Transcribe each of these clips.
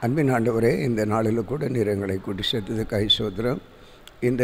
அன்பின் ஆண்டவரே இந்த நாளில் கூட நீர் எங்களை கூட்டி சேர்த்தது கை சோத்திரம் இந்த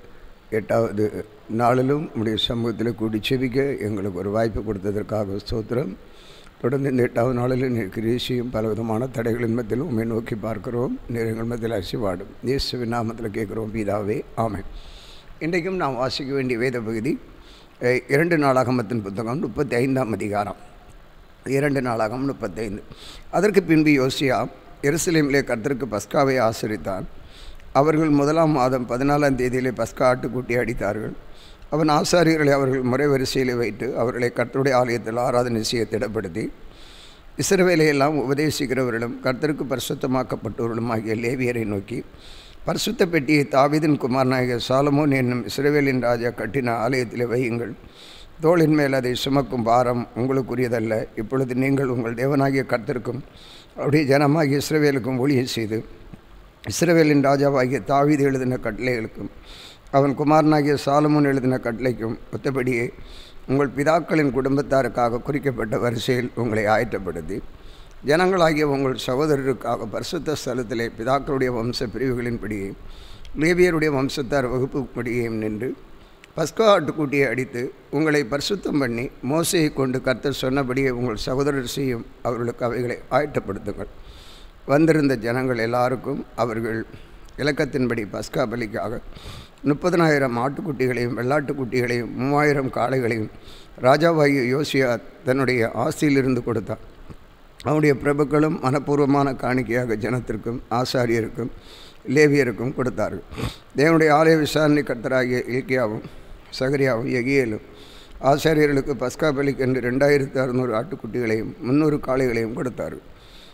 எட்டாவது நாளிலும் உடைய சமூகத்தில் கூடி செவிக்க எங்களுக்கு ஒரு வாய்ப்பு கொடுத்ததற்காக ஸ்தோத்திரம் தொடர்ந்து இந்த எட்டாவது நாளில் நீர் கிரீசியும் பல விதமான தடைகளின் மத்தியில் உண்மை நோக்கி பார்க்கிறோம் நீர் எங்கள் மத்தியில் அசிவாடும் இயேசுவின் நாமத்தில் கேட்குறோம் பீதாவே ஆமென் இன்றைக்கும் நாம் வாசிக்க வேண்டிய வேத பகுதி அஹ், இரண்டு நாளாகமத்தின் புத்தகம் முப்பத்தி ஐந்தாம் அதிகாரம் இரண்டு நாளாகம் முப்பத்தைந்து அதற்கு பின்பு யோசியா எருசலேமிலே கர்த்தருக்கு பஸ்காவை ஆசரித்தான் அவர்கள் முதலாம் மாதம் பதினாலாம் தேதியிலே பஸ்கா ஆட்டுக்குட்டி அடித்தார்கள் அவன் ஆசாரியர்களை அவர்கள் முறை வரிசையில் வைத்து அவர்களை கர்த்தருடைய ஆலயத்தில் ஆராதனை செய்ய திடப்படுத்தி இஸ்ரவேலையெல்லாம் உபதேசிக்கிறவர்களும் கர்த்தருக்கு பரிசுத்தமாக்கப்பட்டவர்களும் ஆகிய லேவியரை நோக்கி பரிசுத்த பெட்டியை தாவீதின் குமாரனாகிய சாலமோன் என்னும் இஸ்ரவேலின் ராஜா கட்டின ஆலயத்தில் வையுங்கள் தோளின் மேல் அதை சுமக்கும் பாரம் உங்களுக்குரியதல்ல இப்பொழுது நீங்கள் உங்கள் தேவனாகிய கர்த்தருக்கும் அவருடைய ஜனமாகிய இஸ்ரவேலுக்கும் ஊழியம் செய்து இஸ்ரவேலின் ராஜாவாகிய தாவீது எழுதின கட்டளைகளுக்கும் அவன் குமாரனாகிய சாலமோன் எழுதின கட்டளைக்கும் ஒத்தபடியே உங்கள் பிதாக்களின் குடும்பத்தாருக்காக குறிக்கப்பட்ட வரிசையில் உங்களை ஆயத்தப்படுத்தி ஜனங்களாகிய உங்கள் சகோதரருக்காக பரிசுத்த ஸ்தலத்திலே பிதாக்களுடைய வம்ச பிரிவுகளின்படியே லேவியருடைய வம்சத்தார் வகுப்புப்படியேயும் நின்று பஸ்கா ஆட்டுக்குட்டியை அடித்து உங்களை பரிசுத்தம் பண்ணி மோசையை கொண்டு கர்த்தர் சொன்னபடியே உங்கள் சகோதரர் செய்யும் அவர்களுக்கு அவைகளை ஆயத்தப்படுத்துங்கள் வந்திருந்த ஜனங்கள் எல்லாருக்கும் அவர்கள் இலக்கத்தின்படி பஸ்கா பலிக்காக முப்பதனாயிரம் ஆட்டுக்குட்டிகளையும் வெள்ளாட்டுக்குட்டிகளையும் மூவாயிரம் காளைகளையும் ராஜாவாகிய யோசியா தன்னுடைய ஆஸ்தியிலிருந்து கொடுத்தான் அவனுடைய பிரபுக்களும் மனப்பூர்வமான காணிக்கையாக ஜனத்திற்கும் ஆசாரியருக்கும் லேவியருக்கும் கொடுத்தார்கள் தேவனுடைய ஆலய விசாரணை கர்த்தராகிய இலக்கியாவும் சகரியாவும் எகியலும் ஆசாரியர்களுக்கு பஸ்கா பலிக்கென்று ரெண்டாயிரத்து அறுநூறு ஆட்டுக்குட்டிகளையும் முந்நூறு காளைகளையும் கொடுத்தார்கள்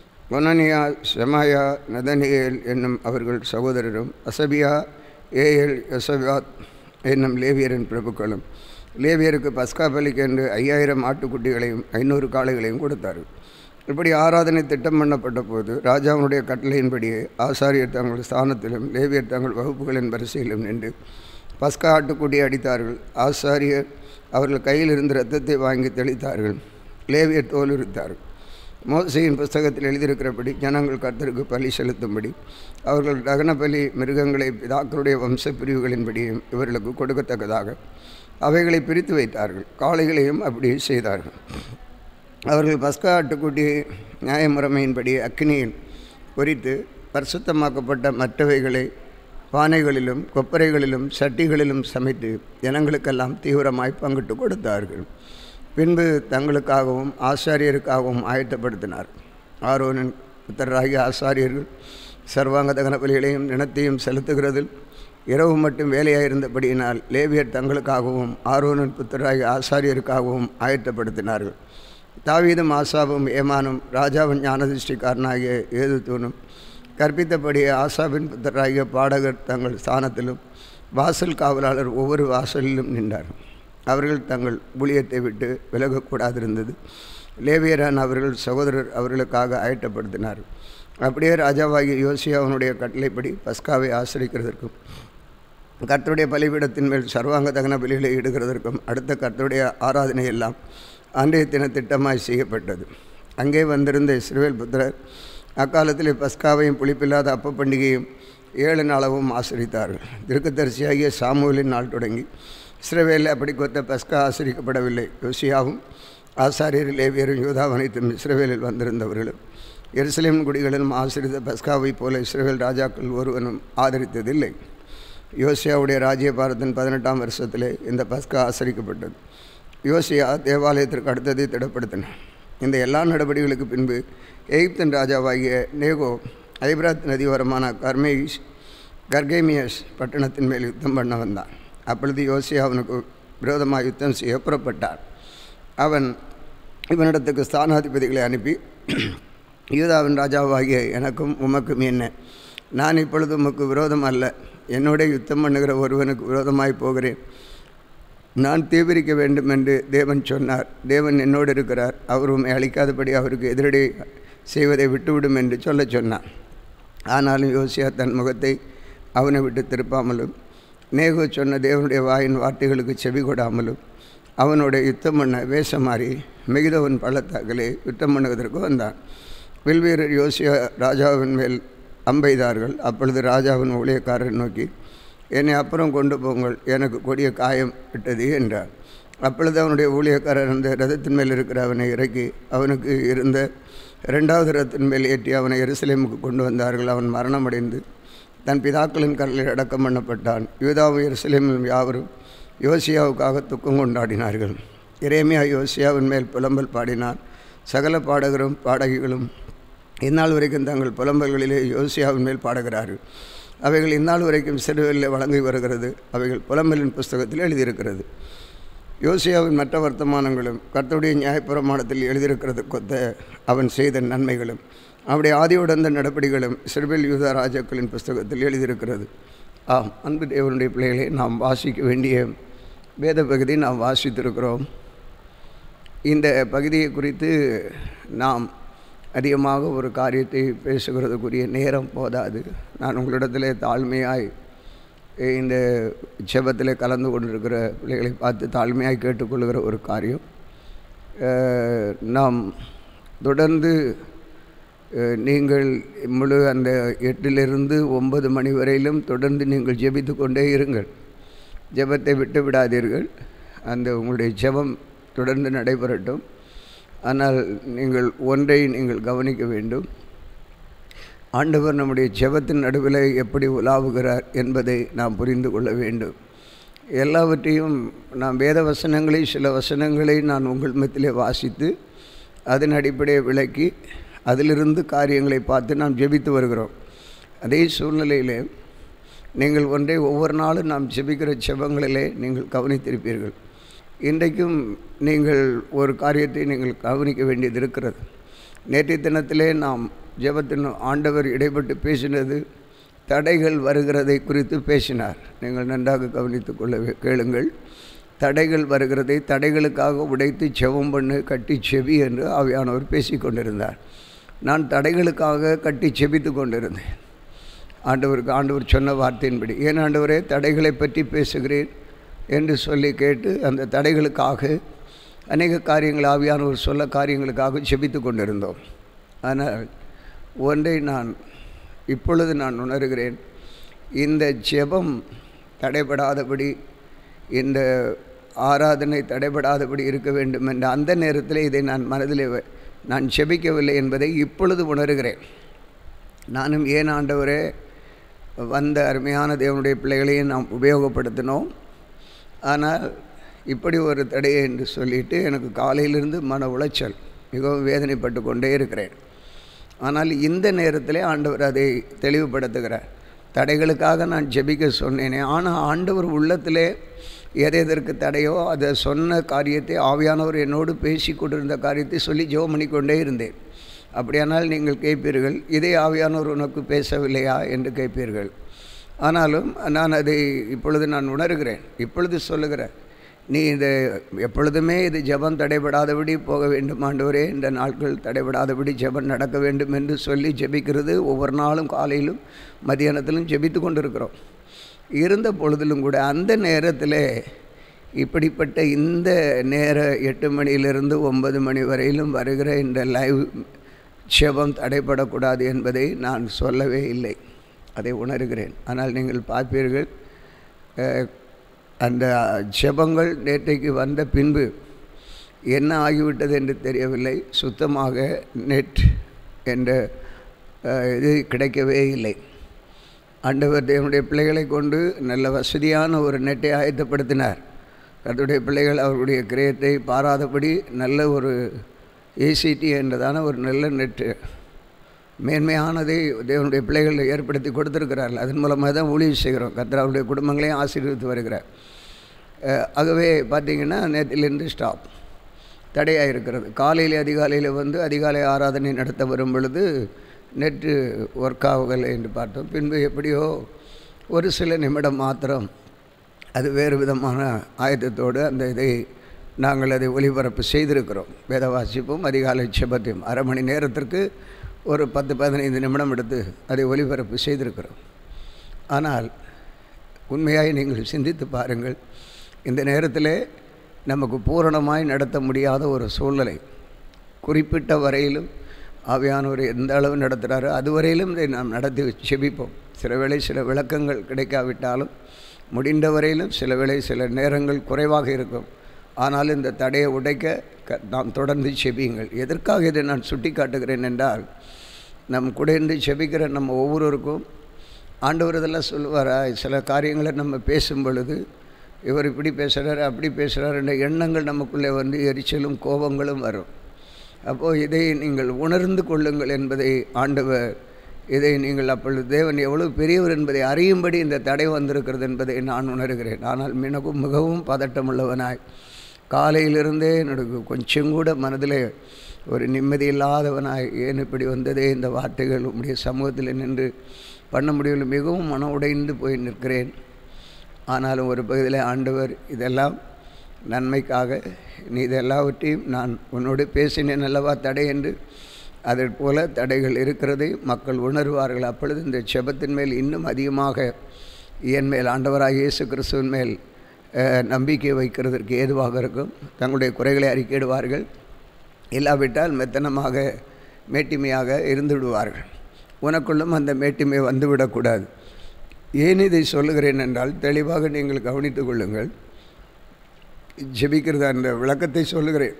ஒனனியா செமாயா நதனியேல் என்னும் அவர்கள் சகோதரரும் அசபியா ஏஎல் யசபாத் என்னும் லேவியரின் பிரபுக்களும் லேவியருக்கு பஸ்கா பலிக்கென்று ஐயாயிரம் ஆட்டுக்குட்டிகளையும் ஐநூறு காளைகளையும் கொடுத்தார்கள் இப்படி ஆராதனை திட்டம் பண்ணப்பட்ட போது ராஜாவினுடைய கட்டளையின்படியே ஆசாரியர் தங்கள் ஸ்தானத்திலும் லேவியர் தங்கள் வகுப்புகளின் வரிசையிலும் நின்று பஸ்கா ஆட்டுக்குட்டி அடித்தார்கள் ஆசாரியர் அவர்கள் கையில் இருந்து இரத்தத்தை வாங்கி தெளித்தார்கள் லேவியர் தோல் உரித்தார்கள் மோசையின் புஸ்தகத்தில் எழுதியிருக்கிறபடி ஜனங்கள் கர்த்தருக்கு பலி செலுத்தும்படி அவர்கள் தகன பலி மிருகங்களை பிதாக்களுடைய வம்ச பிரிவுகளின்படியும் இவர்களுக்கு கொடுக்கத்தக்கதாக அவைகளை பிரித்து வைத்தார்கள் காளைகளையும் அப்படி செய்தார்கள் அவர்கள் பஸ்கா ஆட்டுக்குட்டி நியாயமுறைமையின்படி அக்னியில் பொரித்து பரிசுத்தமாக்கப்பட்ட மற்றவைகளை பானைகளிலும் கொப்பரைகளிலும் சட்டிகளிலும் சமைத்து ஜனங்களுக்கெல்லாம் தீவிரமாய் பங்கிட்டு கொடுத்தார்கள் பின்பு தங்களுக்காகவும் ஆசாரியருக்காகவும் ஆயத்தப்படுத்தினார் ஆரோனின் புத்தராகிய ஆசாரியர்கள் சர்வாங்க தகன பலிகளையும் நினத்தையும் செலுத்துகிறதில் இரவு மட்டும் வேலையாயிருந்தபடியினால் லேவியர் தங்களுக்காகவும் ஆரோனின் புத்தராகிய ஆசாரியருக்காகவும் ஆயத்தப்படுத்தினார்கள் தாவீதும் ஆசாவும் ஏமானும் ராஜாவின் ஞானதிஷ்டிக்காரனாகிய ஏதுத்தூனும் கற்பித்தபடி ஆசாவின் புத்தராகிய பாடகர் தங்கள் ஸ்தானத்திலும் வாசல் காவலாளர் ஒவ்வொரு வாசலிலும் நின்றார் அவர்கள் தங்கள் ஊழியத்தை விட்டு விலகக்கூடாதிருந்தது லேவியரான் அவர்கள் சகோதரர் அவர்களுக்காக ஆயத்தப்படுத்தினார் அப்படியே ராஜாவாகிய யோசியாவனுடைய கட்டளைப்படி பஸ்காவை ஆசிரிக்கிறதற்கும் கர்த்தருடைய பலிபீடத்தின் மேல் சர்வாங்க தகன பலிகளை இடுகிறதற்கும் அடுத்த கர்த்தருடைய ஆராதனை எல்லாம் அன்றைய தின திட்டமாய் செய்யப்பட்டது அங்கே வந்திருந்த இஸ்ரவேல் புத்திரர் அக்காலத்தில் பஸ்காவையும் புளிப்பில்லாத அப்ப பண்டிகையும் ஏழு நாளவும் ஆசிரித்தார்கள் திருக்கத்தரிசியாகிய சாமுவேலின் நாள் தொடங்கி இஸ்ரவேலில் அப்படி கொத்த பஸ்கா ஆசிரிக்கப்படவில்லை யோசியாவும் ஆசாரியர் லேவியரும் யூதாவும் அனைத்தும் இஸ்ரவேலில் வந்திருந்தவர்களும் எருசலேம் குடிகளிலும் ஆசிரித்த பஸ்காவை போல இஸ்ரவேல் ராஜாக்கள் ஒருவனும் ஆதரித்ததில்லை யோசியாவுடைய ராஜ்யபாரத்தின் பதினெட்டாம் வருஷத்திலே இந்த பஸ்கா ஆசரிக்கப்பட்டது யோசியா தேவாலயத்திற்கு அடுத்ததை திடப்படுத்தினார் இந்த எல்லா நடவடிக்கைகளுக்கு பின்பு எகிப்தின் ராஜாவாகிய நேகோ ஐப்ராத் நதியோரமான கர்மேஷ் கர்கேமியஸ் பட்டணத்தின் மேல் யுத்தம் பண்ண வந்தான் அப்பொழுது யோசியா அவனுக்கு விரோதமாக யுத்தம் செய்ய புறப்பட்டார் அவன் இவனிடத்துக்கு ஸ்தானாதிபதிகளை அனுப்பி யூதாவின் ராஜாவாகிய எனக்கும் உமக்கும் என்ன நான் இப்பொழுது உமக்கு விரோதம் அல்ல என்னோட யுத்தம் பண்ணுகிற ஒருவனுக்கு விரோதமாய் போகிறேன் நான் தீவிரிக்க வேண்டும் என்று தேவன் சொன்னார் தேவன் என்னோடு இருக்கிறார் அவர் உண்மை அளிக்காதபடி அவருக்கு எதிரடி செய்வதை விட்டுவிடும் என்று சொல்லச் சொன்னார் ஆனாலும் யோசியா தன் முகத்தை அவனை விட்டு திருப்பாமலும் நேகு சொன்ன தேவனுடைய வாயின் வார்த்தைகளுக்கு செவி கொடாமலும் அவனோட யுத்தம் பண்ண வேஷம் மாறி மிகுதவன் பள்ளத்தாக்கிலே யுத்தம் பண்ணுவதற்கு வந்தான் வில்வீரர் யோசியா ராஜாவின் மேல் அம்பெய்தார்கள் அப்பொழுது ராஜாவின் ஊழியக்காரரை நோக்கி என்னை அப்புறம் கொண்டு போங்கள் எனக்கு கொடிய காயம் விட்டது என்றார் அப்பொழுது அவனுடைய ஊழியக்காரர் அந்த ரதத்தின் மேல் இருக்கிற அவனை இறக்கி அவனுக்கு இருந்த இரண்டாவது ரதத்தின் மேல் ஏற்றி அவனை எருசலேமுக்கு கொண்டு வந்தார்கள் அவன் மரணமடைந்து தன் பிதாக்களின் கரலில் அடக்கம் பண்ணப்பட்டான் யூதாவும் எருசலேமும் யாவரும் யோசியாவுக்காக துக்கம் கொண்டாடினார்கள் இறைமையா யோசியாவின் மேல் புலம்பல் பாடினான் சகல பாடகரும் பாடகிகளும் இந்நாள் வரைக்கும் தங்கள் புலம்பல்களிலே யோசியாவின் மேல் பாடுகிறார்கள் அவைகள் இந்நாள் வரைக்கும் சிறுவெளியில் வழங்கி வருகிறது அவைகள் புலம்பலின் புஸ்தகத்தில் எழுதியிருக்கிறது யோசியாவின் மற்ற வர்த்தமானங்களும் கர்த்தருடைய நியாயப்பிரமாணத்தில் எழுதியிருக்கிறது கொத்த அவன் செய்த நன்மைகளும் அவருடைய ஆதியுடந்த நடவடிக்கைகளும் சிறுவில் யூதா ராஜாக்களின் புஸ்தகத்தில் எழுதியிருக்கிறது ஆம் அன்பு தேவனுடைய பிள்ளைகளை நாம் வாசிக்க வேண்டிய வேத பகுதி நாம் வாசித்திருக்கிறோம் இந்த பகுதியை குறித்து நாம் அதிகமாக ஒரு காரியத்தை பேசுகிறதுக்குரிய நேரம் போதாது நான் உங்களிடத்தில் தாழ்மையாய் இந்த ஜெபத்தில் கலந்து கொண்டிருக்கிற பிள்ளைகளை பார்த்து தாழ்மையாய் கேட்டுக்கொள்கிற ஒரு காரியம் அஹ், நாம் தொடர்ந்து அஹ், நீங்கள் முழு அந்த எட்டிலிருந்து ஒன்பது மணி வரையிலும் தொடர்ந்து நீங்கள் ஜெபித்து கொண்டே இருங்கள் ஜெபத்தை விட்டு விடாதீர்கள் அந்த உங்களுடைய ஜெபம் தொடர்ந்து நடைபெறட்டும் ஆனால் நீங்கள் ஒன்றை நீங்கள் கவனிக்க வேண்டும் ஆண்டவர் நம்முடைய ஜெபத்தின் நடுவில் எப்படி உலாவுகிறார் என்பதை நாம் புரிந்து கொள்ள வேண்டும் எல்லாவற்றையும் நாம் வேத வசனங்களை சில வசனங்களை நான் உங்கள் மத்தியிலே வாசித்து அதன் அடிப்படையை விளக்கி அதிலிருந்து காரியங்களை பார்த்து நாம் ஜெபித்து வருகிறோம் அதே சூழ்நிலையிலே நீங்கள் ஒன்றை ஒவ்வொரு நாளும் நாம் ஜெபிக்கிற ஜெபங்களிலே நீங்கள் கவனித்திருப்பீர்கள் இன்றைக்கும் நீங்கள் ஒரு காரியத்தை நீங்கள் கவனிக்க வேண்டியது இருக்கிறது நேற்றைய தினத்திலே நாம் ஜெபத்தின் ஆண்டவர் இடைப்பட்டு பேசினது தடைகள் வருகிறதை குறித்து பேசினார் நீங்கள் நன்றாக கவனித்துக் கொள்ள வே- கேளுங்கள் தடைகள் வருகிறதை தடைகளுக்காக உடைத்து ஜெபம் பண்ணு கட்டி செவி என்று ஆவியானவர் பேசிக் கொண்டிருந்தார் நான் தடைகளுக்காக கட்டி செபித்து கொண்டிருந்தேன் ஆண்டவருக்கு ஆண்டவர் சொன்ன வார்த்தையின்படி ஏன் ஆண்டவரே தடைகளை பற்றி பேசுகிறேன் என்று சொல்லி கேட்டு அந்த தடைகளுக்காக அநேக காரியங்கள் ஆவியானவர் சொல்ல காரியங்களுக்காக செபித்து கொண்டிருந்தோம் ஆனால் ஒன்றை நான் இப்பொழுது நான் உணர்கிறேன் இந்த ஜெபம் தடைபடாதபடி இந்த ஆராதனை தடைபடாதபடி இருக்க வேண்டும் என்ற அந்த நேரத்தில் இதை நான் மனதிலே வ- நான் செபிக்கவில்லை என்பதை இப்பொழுது உணர்கிறேன் நானும் ஏன் ஆண்டவரே வந்த அருமையான தேவனுடைய பிள்ளைகளையும் நாம் உபயோகப்படுத்தினோம் ஆனால் இப்படி ஒரு தடையை என்று சொல்லிட்டு எனக்கு காலையிலிருந்து மன உளைச்சல் மிகவும் வேதனைப்பட்டு கொண்டே இருக்கிறேன் ஆனால் இந்த நேரத்திலே ஆண்டவர் அதை தெளிவுபடுத்துகிறார் தடைகளுக்காக நான் ஜெபிக்க சொன்னேனே ஆனால் ஆண்டவர் உள்ளத்திலே எது எதற்கு தடையோ அதை சொன்ன காரியத்தை ஆவியானவர் என்னோடு பேசி கொண்டிருந்த காரியத்தை சொல்லி ஜெபம் பண்ணிக்கொண்டே இருந்தேன் அப்படியானால் நீங்கள் கேட்பீர்கள் இதே ஆவியானவர் உனக்கு பேசவில்லையா என்று கேட்பீர்கள் ஆனாலும் நான் அதை இப்பொழுது நான் உணர்கிறேன் இப்பொழுது சொல்லுகிறேன் நீ இது எப்பொழுதுமே இது ஜெபம் தடைபடாதபடி போக வேண்டும் ஆண்டவரே இந்த நாட்கள் தடைபடாதபடி ஜெபம் நடக்க வேண்டும் என்று சொல்லி ஜெபிக்கிறது ஒவ்வொரு நாளும் காலையிலும் மதியானத்திலும் ஜெபித்து கொண்டிருக்கிறோம் இருந்த பொழுதிலும் கூட அந்த நேரத்தில் இப்படிப்பட்ட இந்த நேர எட்டு மணியிலிருந்து ஒன்பது மணி வரையிலும் வருகிற இந்த லைவ் ஜெபம் தடைபடக்கூடாது என்பதை நான் சொல்லவே இல்லை அதை உணர்கிறேன் ஆனால் நீங்கள் பார்ப்பீர்கள் அஹ், அந்த ஜெபங்கள் நேற்றைக்கு வந்த பின்பு என்ன ஆகிவிட்டது என்று தெரியவில்லை சுத்தமாக நெட் என்ற அஹ், இது கிடைக்கவே இல்லை ஆண்டவர் தேவனுடைய பிள்ளைகளை கொண்டு நல்ல வசதியான ஒரு நெட்டை ஆயத்தப்படுத்தினார் கர்த்தருடைய பிள்ளைகள் அவருடைய கிரயத்தை பாராதபடி நல்ல ஒரு ஏசிடி என்றதான ஒரு நல்ல நெட்டு மேன்மையானதை தேவனுடைய பிள்ளைகள் ஏற்படுத்தி கொடுத்துருக்கிறார்கள் அதன் மூலமாக தான் ஊழியம் செய்கிறோம் கர்த்தர் அவருடைய குடும்பங்களையும் ஆசீர்வதித்து வருகிறார் அஹ், ஆகவே பார்த்தீங்கன்னா நேற்றிலிருந்து ஸ்டாப் தடையாக இருக்கிறது காலையில் அதிகாலையில் வந்து அதிகாலை ஆராதனை நடத்த வரும் பொழுது நெட்டு ஒர்க் ஆகலை என்று பார்த்தோம் பின்பு எப்படியோ ஒரு சில நிமிடம் மாத்திரம் அது வேறு விதமான ஆயத்தத்தோடு அந்த இதை நாங்கள் அதை ஒளிபரப்பு செய்திருக்கிறோம் வேத வாசிப்பும் அதிகாலை செபத்தையும் அரை மணி நேரத்திற்கு ஒரு பத்து பதினைந்து நிமிடம் எடுத்து அதை ஒளிபரப்பு செய்திருக்கிறோம் ஆனால் உண்மையாய் நீங்கள் சிந்தித்து பாருங்கள் இந்த நேரத்தில் நமக்கு பூரணமாய் நடத்த முடியாத ஒரு சூழ்நிலை குறிப்பிட்ட வரையிலும் ஆவியானவர் எந்த அளவு நடத்துகிறாரோ அதுவரையிலும் இதை நாம் நடத்தி செபிப்போம் சில வேளை சில விளக்கங்கள் கிடைக்காவிட்டாலும் முடிந்த வரையிலும் சில வேளை சில நேரங்கள் குறைவாக இருக்கும் ஆனால் இந்த தடையை உடைக்க க நாம் தொடர்ந்து செபியுங்கள் எதற்காக இதை நான் சுட்டி காட்டுகிறேன் என்றால் நம் கூட இருந்து செபிக்கிற நம்ம ஒவ்வொருவருக்கும் ஆண்டவர் இதெல்லாம் சொல்லுவாரா சில காரியங்களை நம்ம பேசும் பொழுது இவர் இப்படி பேசுகிறாரு அப்படி பேசுகிறார் என்ற எண்ணங்கள் நமக்குள்ளே வந்து எரிச்சலும் கோபங்களும் வரும் அப்போது இதை நீங்கள் உணர்ந்து கொள்ளுங்கள் என்பதை ஆண்டவர் இதை நீங்கள் அப்பொழுது தேவன் எவ்வளவு பெரியவர் என்பதை அறியும்படி இந்த தடை வந்திருக்கிறது என்பதை நான் உணர்கிறேன் ஆனால் மிகவும் மிகவும் பதட்டமுள்ளவனாய் காலையிலிருந்தே எனக்கு கொஞ்சம் கூட மனதில் ஒரு நிம்மதி இல்லாதவனாய் ஏன் இப்படி வந்ததே இந்த வார்த்தைகள் உம்முடைய சமூகத்தில் நின்று பண்ண முடியவில்லை மிகவும் மன உடைந்து போய் நிற்கிறேன் ஆனாலும் ஒரு பகுதியில் ஆண்டவர் இதெல்லாம் நன்மைக்காக நீ இதெல்லாவற்றையும் நான் உன்னோடு பேசினேன் அல்லவா தடை என்று அதை போல தடைகள் இருக்கிறதை மக்கள் உணர்வார்கள் அப்பொழுது இந்த செபத்தின் மேல் இன்னும் அதிகமாக என் மேல் ஆண்டவராக இயேசு கிறிஸ்துவின் மேல் நம்பிக்கை வைக்கிறதற்கு ஏதுவாக இருக்கும் தங்களுடைய குறைகளை அறிக்கையிடுவார்கள் இல்லாவிட்டால் மெத்தனமாக மேட்டிமையாக இருந்து விடுவார்கள் உனக்குள்ளும் அந்த மேட்டிமை வந்துவிடக்கூடாது ஏன் இதை சொல்லுகிறேன் என்றால் தெளிவாக நீங்கள் கவனித்துக் கொள்ளுங்கள் ஜெபிக்கிறது அந்த விளக்கத்தை சொல்லுகிறேன்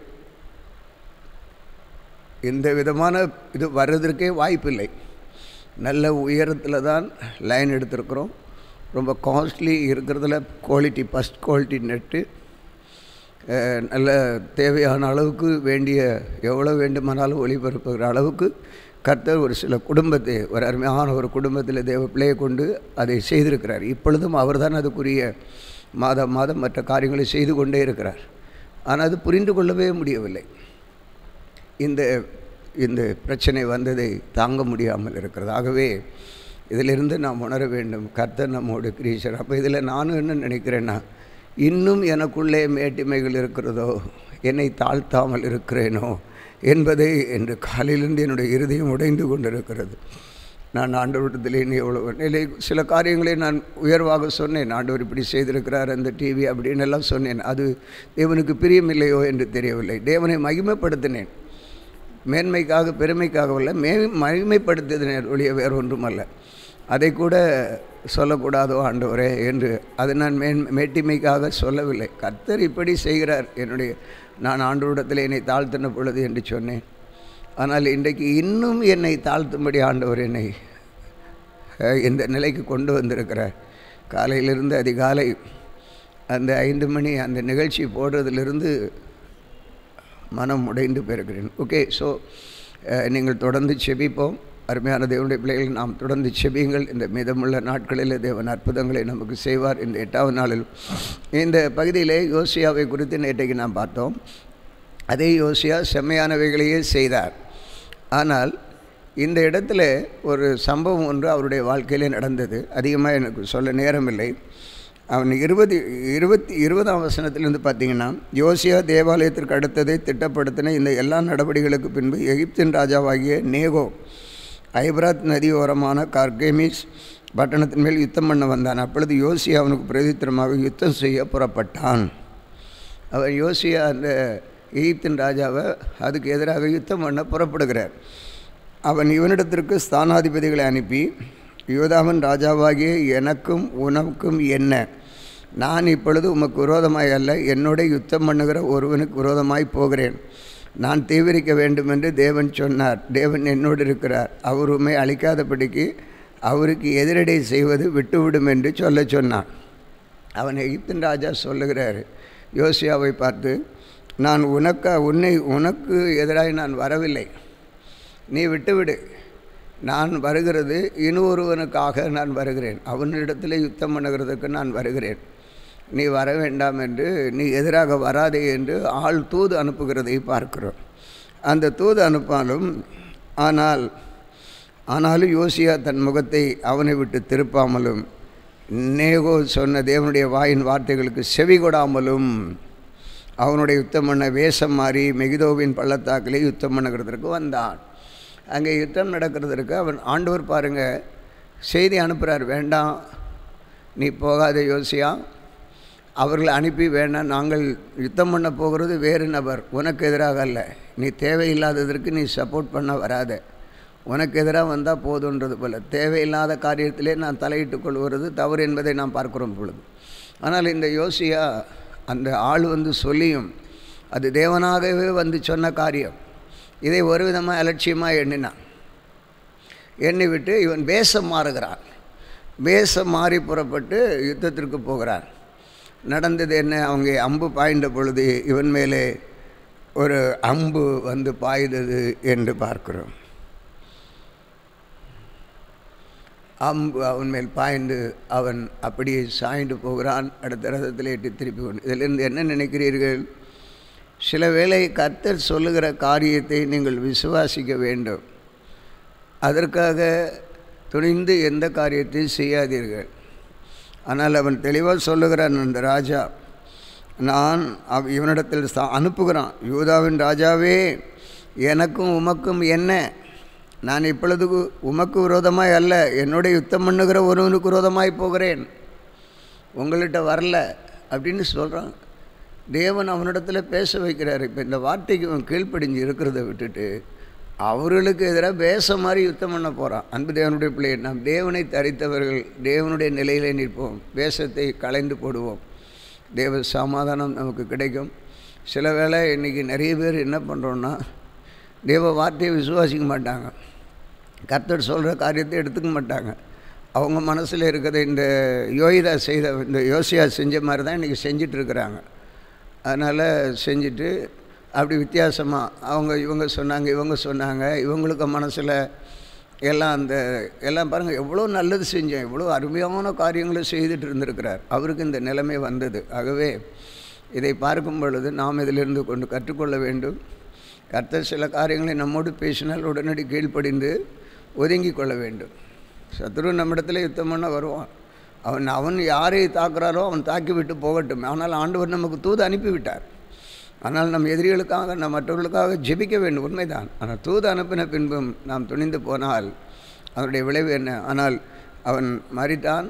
எந்த விதமான இது வர்றதற்கே வாய்ப்பில்லை நல்ல உயரத்தில் தான் லைன் எடுத்திருக்கிறோம் ரொம்ப காஸ்ட்லி இருக்கிறதுல குவாலிட்டி ஃபஸ்ட் குவாலிட்டி நெட்டு நல்ல தேவையான அளவுக்கு வேண்டிய எவ்வளோ வேண்டுமானாலும் ஒளிபரப்புகிற அளவுக்கு கர்த்தர் ஒரு சில குடும்பத்தை ஒரு அருமையான ஒரு குடும்பத்தில் தேவ பிள்ளையை கொண்டு அதை செய்திருக்கிறார் இப்பொழுதும் அவர் தான் அதுக்குரிய மாதம் மாதம் மற்ற காரியங்களை செய்து கொண்டே இருக்கிறார் ஆனால் அது புரிந்து கொள்ளவே முடியவில்லை இந்த இந்த பிரச்சனை வந்ததை தாங்க முடியாமல் இருக்கிறது ஆகவே இதிலிருந்து நாம் உணர வேண்டும் கர்த்தர் நம்மோடு கிரீச்சர் அப்போ இதில் நானும் என்ன நினைக்கிறேன்னா இன்னும் எனக்குள்ளே மேட்டிமைகள் இருக்கிறதோ என்னை தாழ்த்தாமல் இருக்கிறேனோ என்பதை என்று காலையிலிருந்து என்னுடைய இருதயம் உடைந்து கொண்டிருக்கிறது நான் ஆண்டவரிடத்திலே நீ எவ்வளோ நிலை சில காரியங்களை நான் உயர்வாக சொன்னேன் ஆண்டவர் இப்படி செய்திருக்கிறார் அந்த டிவி அப்படின்னு எல்லாம் சொன்னேன் அது தேவனுக்கு பிரியமில்லையோ என்று தெரியவில்லை தேவனை மகிமைப்படுத்தினேன் மேன்மைக்காக பெருமைக்காகவல்ல மே மகிமைப்படுத்தினேன் ஒழிய வேறு ஒன்றும் அல்ல அதை கூட சொல்லக்கூடாதோ ஆண்டவரே என்று அது நான் மேன் மேட்டிமைக்காக சொல்லவில்லை கர்த்தர் இப்படி செய்கிறார் என்னுடைய நான் ஆண்டவரிடத்தில் என்னை தாழ்த்தின பொழுது என்று சொன்னேன் ஆனால் இன்றைக்கு இன்னும் என்னை தாழ்த்தும்படி ஆண்டவர் என்னை இந்த நிலைக்கு கொண்டு வந்திருக்கிறார் காலையிலிருந்து அதிகாலை அந்த ஐந்து மணி அந்த நிகழ்ச்சி போடுறதிலிருந்து மனம் உடைந்து போயிருக்கிறேன் ஓகே ஸோ நீங்கள் தொடர்ந்து செபிப்போம் அருமையான தேவனுடைய பிள்ளைகள் நாம் தொடர்ந்து செபியுங்கள் இந்த மீதமுள்ள நாட்களில் தேவன் அற்புதங்களை நமக்கு செய்வார் இந்த எட்டாவது நாளில் இந்த பகுதியிலே யோசியாவை குறித்து நேற்றைக்கு நாம் பார்த்தோம் அதே யோசியா செம்மையானவைகளையே செய்தார் ஆனால் இந்த இடத்துல ஒரு சம்பவம் ஒன்று அவருடைய வாழ்க்கையிலே நடந்தது அதிகமாக எனக்கு சொல்ல நேரமில்லை அவன் இருபது இருபத்தி இருபதாம் வசனத்திலிருந்து பார்த்தீங்கன்னா யோசியா தேவாலயத்திற்கு அடுத்ததை திட்டப்படுத்தின இந்த எல்லா நடவடிக்கைகளுக்கு பின்பு எகிப்தின் ராஜாவாகிய நேகோ ஐப்ராத் நதியோரமான கார்கேமிஸ் பட்டணத்தின் மேல் யுத்தம் பண்ண வந்தான் அப்பொழுது யோசியா அவனுக்கு பிரதித்திரமாக யுத்தம் செய்ய புறப்பட்டான் அவன் யோசியா அந்த எகிப்தின் ராஜாவை அதுக்கு எதிராக யுத்தம் பண்ண புறப்படுகிறார் அவன் இவனிடத்திற்கு ஸ்தானாதிபதிகளை அனுப்பி யோதாமன் ராஜாவாகிய எனக்கும் உனக்கும் என்ன நான் இப்பொழுது உமக்கு விரோதமாய் அல்ல என்னோட யுத்தம் பண்ணுகிற ஒருவனுக்கு விரோதமாய் போகிறேன் நான் தீவிரிக்க வேண்டும் என்று தேவன் சொன்னார் தேவன் என்னோடு இருக்கிறார் அவர் உண்மை அழிக்காதபடிக்கு அவருக்கு எதிரடை செய்வது விட்டுவிடும் என்று சொல்ல சொன்னான் அவன் எகிப்தின் ராஜா சொல்லுகிறார் யோசியாவை பார்த்து நான் உனக்க உன்னை உனக்கு எதிராக நான் வரவில்லை நீ விட்டுவிடு நான் வருகிறது இன்னொருவனுக்காக நான் வருகிறேன் அவனிடத்தில் யுத்தம் பண்ணுகிறதுக்கு நான் வருகிறேன் நீ வர வேண்டாம் என்று நீ எதிராக வராதே என்று ஆள் தூது அனுப்புகிறதை பார்க்கிறோம் அந்த தூது அனுப்பாலும் ஆனால் ஆனாலும் யோசியா தன் முகத்தை அவனை விட்டு திருப்பாமலும் நேகோ சொன்ன தேவனுடைய வாயின் வார்த்தைகளுக்கு செவி கொடாமலும் அவனுடைய யுத்தம் பண்ண வேஷம் மாறி மெகிதோவின் பள்ளத்தாக்கிலே யுத்தம் பண்ணுகிறதற்கு வந்தான் அங்கே யுத்தம் நடக்கிறதற்கு அவன் ஆண்டவர் பாருங்கள் செய்தி அனுப்புகிறார் வேண்டாம் நீ போகாத யோசியா அவர்களை அனுப்பி வேணாம் நாங்கள் யுத்தம் பண்ண போகிறது வேறு நபர் உனக்கு எதிராக அல்ல நீ தேவையில்லாததற்கு நீ சப்போர்ட் பண்ண வராத உனக்கு எதிராக வந்தால் போதுன்றது போல் தேவையில்லாத காரியத்திலே நான் தலையிட்டுக் கொள்வது தவறு என்பதை நாம் பார்க்கிறோம் பொழுது ஆனால் இந்த யோசியா அந்த ஆள் வந்து சொல்லியும் அது தேவனாகவே வந்து சொன்ன காரியம் இதை ஒரு விதமாக அலட்சியமாக எண்ணினான் எண்ணிவிட்டு இவன் வேஷம் மாறுகிறான் வேஷம் மாறி புறப்பட்டு யுத்தத்திற்கு போகிறான் நடந்தது என்ன அவங்க அம்பு பாய்ந்த பொழுது இவன் மேலே ஒரு அம்பு வந்து பாய்ந்தது என்று பார்க்கிறோம் அம்பு அவன் மேல் பாய்ந்து அவன் அப்படியே சாய்ந்து போகிறான் அடுத்த ரதத்தில் எட்டி திருப்பி கொண்டு இதிலிருந்து என்ன நினைக்கிறீர்கள் சில வேளை கர்த்தர் சொல்லுகிற காரியத்தை நீங்கள் விசுவாசிக்க வேண்டும் அதற்காக துணிந்து எந்த காரியத்தையும் செய்யாதீர்கள் ஆனால் அவன் தெளிவாக சொல்லுகிறான் அந்த ராஜா நான் அவ் இவனிடத்தில் சா- அனுப்புகிறான் யூதாவின் ராஜாவே எனக்கும் உமக்கும் என்ன நான் இப்பொழுது உமக்கு விரோதமாய் அல்ல என்னோட யுத்தம் பண்ணுகிற ஒருவனுக்கு விரோதமாய் போகிறேன் உங்கள்கிட்ட வரல அப்படின்னு சொல்கிறான் தேவன் அவனிடத்தில் பேச வைக்கிறார் இப்போ இந்த வார்த்தைக்கு அவன் கீழ்ப்படிஞ்சு இருக்கிறத விட்டுட்டு அவர்களுக்கு எதிராக பேச மாதிரி யுத்தம் பண்ண போகிறான் அன்பு தேவனுடைய பிள்ளை நாம் தேவனை தரித்தவர்கள் தேவனுடைய நிலையிலே நிற்போம் வேஷத்தை களைந்து போடுவோம் தேவ சமாதானம் நமக்கு கிடைக்கும் சில வேளை இன்றைக்கி நிறைய பேர் என்ன பண்ணுறோன்னா தேவ வார்த்தையை விசுவாசிக்க மாட்டாங்க கர்த்தர் சொல்கிற காரியத்தை எடுத்துக்க மாட்டாங்க அவங்க மனசில் இருக்கிற இந்த யோகிதா செய்த இந்த யோசியா செஞ்ச மாதிரி தான் இன்றைக்கி செஞ்சிட்ருக்கிறாங்க அதனால் செஞ்சுட்டு அப்படி வித்தியாசமாக அவங்க இவங்க சொன்னாங்க இவங்க சொன்னாங்க இவங்களுக்கு மனசில் எல்லாம் அந்த எல்லாம் பாருங்கள் எவ்வளோ நல்லது செஞ்சோம் எவ்வளோ அருமையான காரியங்களை செய்துட்டு இருந்திருக்கிறார் அவருக்கு இந்த நிலைமை வந்தது ஆகவே இதை பார்க்கும் பொழுது நாம் இதிலிருந்து கொண்டு கற்றுக்கொள்ள வேண்டும் கர்த்தர் சில காரியங்களை நம்மோடு பேசினால் உடனடி கீழ்ப்படிந்து ஒதுங்கி கொள்ள வேண்டும் சத்ரு நம்மிடத்தில் யுத்தம் பண்ண வருவான் அவன் அவன் யாரை தாக்குறாரோ அவன் தாக்கி விட்டு போகட்டும் ஆனால் ஆண்டவர் நமக்கு தூது அனுப்பிவிட்டார் ஆனால் நம் எதிரிகளுக்காக நாம் மற்றவர்களுக்காக ஜெபிக்க வேண்டும் உண்மைதான் ஆனால் தூது அனுப்பின பின்பும் நாம் துணிந்து போனால் அதனுடைய விளைவு என்ன ஆனால் அவன் மறித்தான்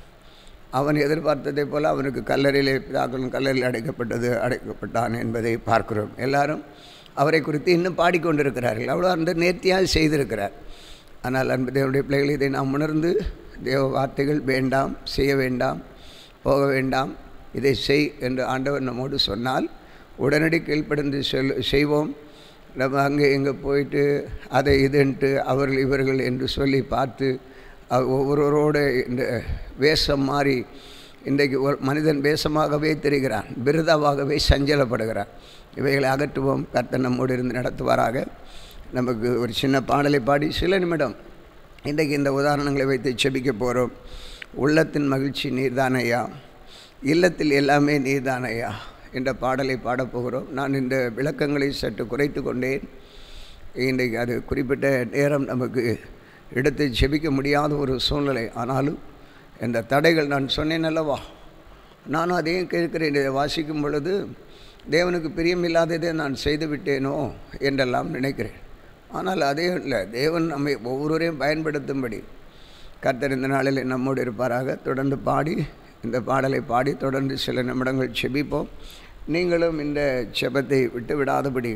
அவன் எதிர்பார்த்ததைப் போல அவனுக்கு கல்லறையிலே பிதாக்களும் கல்லறையில் அடைக்கப்பட்டது அடைக்கப்பட்டான் என்பதை பார்க்கிறோம் எல்லாரும் அவரை குறித்து இன்னும் பாடிக்கொண்டிருக்கிறார்கள் அவ்வளோ அந்த நேர்த்தியாக செய்திருக்கிறார் ஆனால் அன்பு தேவனுடைய பிள்ளைகள் இதை நாம் உணர்ந்து தேவ வார்த்தைகள் வேண்டாம் செய்ய வேண்டாம் போக வேண்டாம் இதை செய் என்று ஆண்டவர் நம்மோடு சொன்னால் உடனடி கீழ்ப்படிந்து செல் செய்வோம் நம்ம அங்கே இங்கே போயிட்டு அதை இதுன்ட்டு அவர்கள் இவர்கள் என்று சொல்லி பார்த்து அவ- ஒவ்வொருவரோட இந்த வேஷம் மாறி இன்றைக்கு ஒரு மனிதன் வேஷமாகவே தெரிகிறான் பிருதாவாகவே சஞ்சலப்படுகிறான் இவைகளை அகற்றுவோம் கர்த்தர் நம்மோடு இருந்து நடத்துவாராக நமக்கு ஒரு சின்ன பாடலை பாடி சில நிமிடம் இன்றைக்கு இந்த உதாரணங்களை வைத்து செபிக்க போகிறோம் உள்ளத்தின் மகிழ்ச்சி நீர்தானையா இல்லத்தில் எல்லாமே நீர்தானையா என்ற பாடலை பாடப்போகிறோம் நான் இந்த விளக்கங்களை சற்று குறைத்து கொண்டேன் இன்றைக்கு அது குறிப்பிட்ட நேரம் நமக்கு எடுத்து செபிக்க முடியாத ஒரு சூழ்நிலை ஆனாலும் இந்த தடைகள் நான் சொன்னேன் அல்லவா நானும் அதையும் கேட்கிறேன் இதை வாசிக்கும் பொழுது தேவனுக்கு பிரியமில்லாததை நான் செய்து விட்டேனோ என்றெல்லாம் நினைக்கிறேன் ஆனால் அதே இல்லை தேவன் நம்மை ஒவ்வொருவரையும் பயன்படுத்தும்படி கர்த்தர் இந்த நாளில் நம்மோடு இருப்பாராக தொடர்ந்து பாடி இந்த பாடலை பாடி தொடர்ந்து சில நிமிடங்கள் செபிப்போம் நீங்களும் இந்த செபத்தை விட்டு விடாதபடி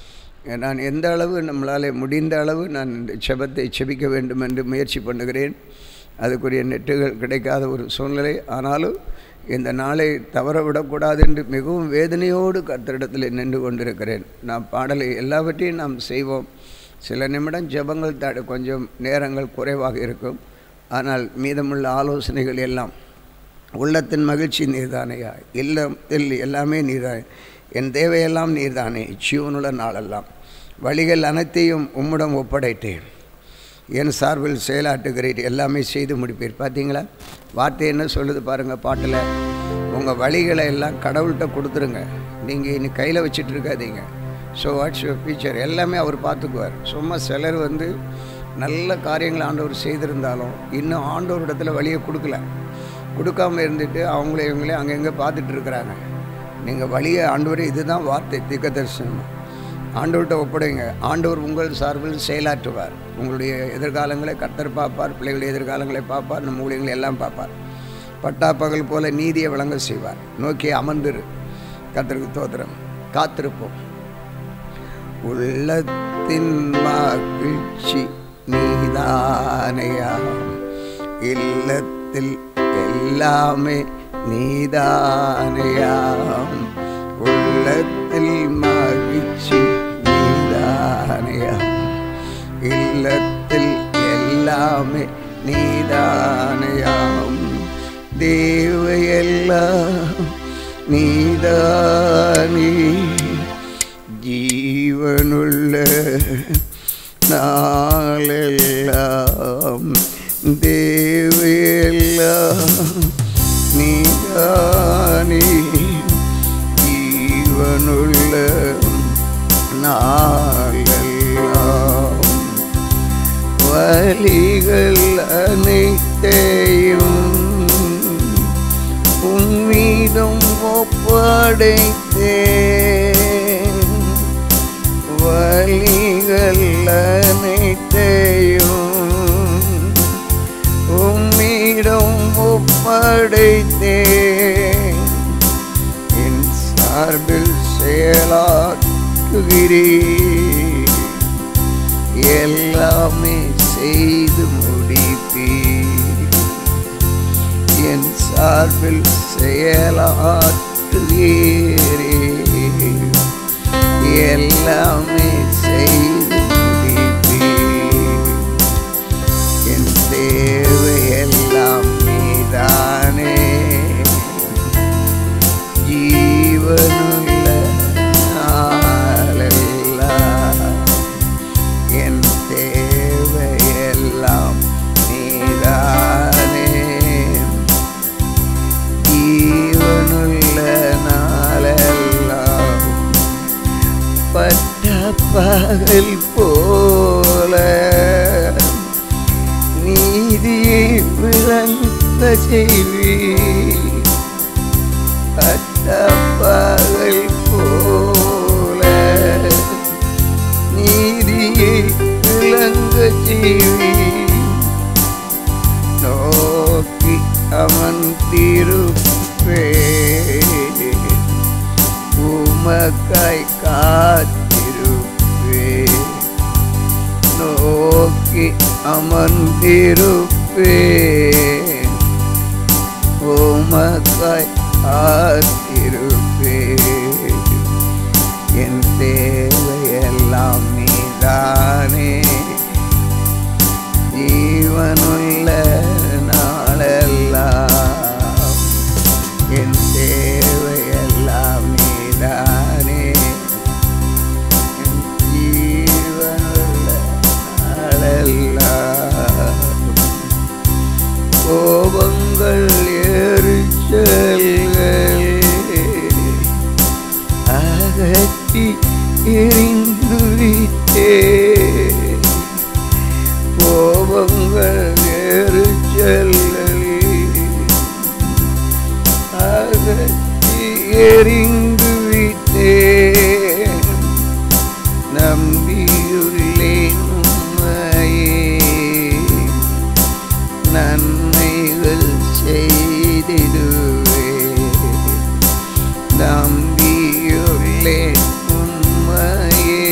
நான் எந்த அளவு நம்மளால் முடிந்த அளவு நான் இந்த செபத்தை செபிக்க வேண்டும் என்று முயற்சி பண்ணுகிறேன் அதுக்குரிய நெட்டுகள் கிடைக்காத ஒரு சூழ்நிலை ஆனாலும் இந்த நாளை தவற விடக்கூடாது என்று மிகவும் வேதனையோடு கர்த்தரிடத்தில் நின்று கொண்டிருக்கிறேன் நாம் பாடலை எல்லாவற்றையும் நாம் செய்வோம் சில நிமிடம் ஜெபங்கள் தட கொஞ்சம் நேரங்கள் குறைவாக இருக்கும் ஆனால் மீதமுள்ள ஆலோசனைகள் எல்லாம் உள்ளத்தின் மகிழ்ச்சி நீர்தானையா இல்லம் இல்லை எல்லாமே நீர்தானே என் தேவையெல்லாம் நீர்தானே ஜீவனுள்ள நாளெல்லாம் வழிகள் அனைத்தையும் உம்மிடம் ஒப்படைத்தேன் என் சார்பில் செயலாற்றுகிறீர் எல்லாமே செய்து முடிப்பீர் பார்த்தீங்களா வார்த்தை என்ன சொல்லுது பாருங்கள் பாட்டில் உங்கள் வழிகளை எல்லாம் கடவுள்கிட்ட கொடுத்துருங்க நீங்கள் இனி கையில் வச்சிட்டு இருக்காதீங்க ஸோ வாட்ஸ் யுவர் ஃபியூச்சர் எல்லாமே அவர் பார்த்துக்குவார் சும்மா சிலர் வந்து நல்ல காரியங்களை ஆண்டவர் செய்திருந்தாலும் இன்னும் ஆண்டவரிடத்துல வழியை கொடுக்கல கொடுக்காம இருந்துட்டு அவங்களே இவங்களே அங்கங்கே பார்த்துட்டு இருக்கிறாங்க நீங்கள் வழியை ஆண்டவரே இதுதான் வார்த்தை தீர்க்க தரிசனம் ஆண்டவர்கிட்ட ஒப்படைங்க ஆண்டவர் உங்கள் சார்பில் செயலாற்றுவார் உங்களுடைய எதிர்காலங்களை கர்த்தர் பார்ப்பார் பிள்ளைகளுடைய எதிர்காலங்களை பார்ப்பார் நம்ம ஊழியங்களை எல்லாம் பார்ப்பார் பட்டாப்பகல் போல நீதியை விளங்க செய்வார் நோக்கி அமர்ந்திரு கத்திற்கு தோத்திரம் காத்திருப்போம் உள்ளத்தின் மகிழ்ச்சி நீதானையா இல்லத்தில் எல்லாமே நீதானையாம் உள்ளத்தில் மகிழ்ச்சி நீதானையாம் இல்லத்தில் எல்லாமே நீதானையாம் தேவையெல்லாம் நீதானே ஜீவனுள்ள நாளெல்லாம் தேவையெல்லாம் நீதானே ஜீவனுள்ள நாளெல்லாம் வழிகள் அனைத்தையும் உன்மீதும் ஒப்படைத்தேன் வழிகள் அனைத்தையும் உம்மிடம் ஒப்படைத்தேன் என் சார்பில் செயலாற்றுகிறேன் எல்லாமே செய்து முடிப்பீர் என் சார்பில் செயலாற்றுகிறேன் எல்லாமே செய்து முடிப்பீர் என் தேவையெல்லாம் நீதானே ஜீவனுள்ள நாளெல்லாம் என் தேவையெல்லாம் நீதானே ஜீவனுள்ள நாளெல்லாம் பட்ட பகல் போல நீதியை விளங்க செய்வி பட்ட பகல் போல நீதியை விளங்க செய்வி நோக்கி அமர்ந்திருப்பே உமக்காய் காத்திருப்பே நோக்கி அமர்ந்திருப்பே உமக்காய் காத்திருப்பே என் தேவையெல்லாம் நீதானே ஜீவனுள்ள நாளெல்லாம் என் தேவையெல்லாம் நீதானே என் ஜீவனுள்ள நாளெல்லாம் கோபங்கள் எரிச்சல்கள் அகற்றி எரிந்து விட்டே கோபங்கள் எரிச்சல்கள் அகற்றி எரிந்து விட்டேன் நம்பியுள்ளேன் உம்மையே நன்மைகள் செய்திடுவே நம்பியுள்ளேன் உம்மையே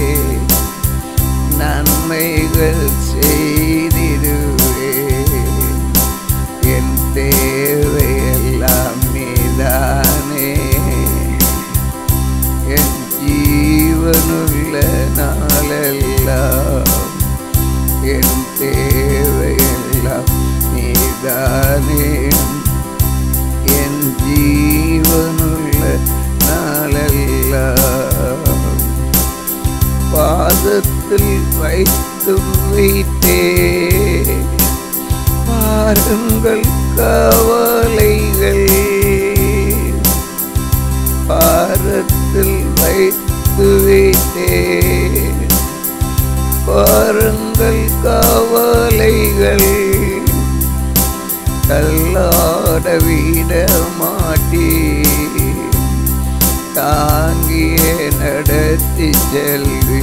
நன்மைகள் செய்திடுவே என் தேவையெல்லாம் நீதானே என் ஜீவனுள்ள நாளெல்லாம் என் தேவையெல்லாம் நீதானே என் ஜீவனுள்ள நாளெல்லாம் பாதத்தில் வைத்து வைத்தே பாருங்கள் கவலைகள் பாரத்தில் வைத்து வைத்தேன் பாருங்கள் கவலைகள் தள்ளாட விட மாட்டே தாங்கியே நடத்தி செல்வே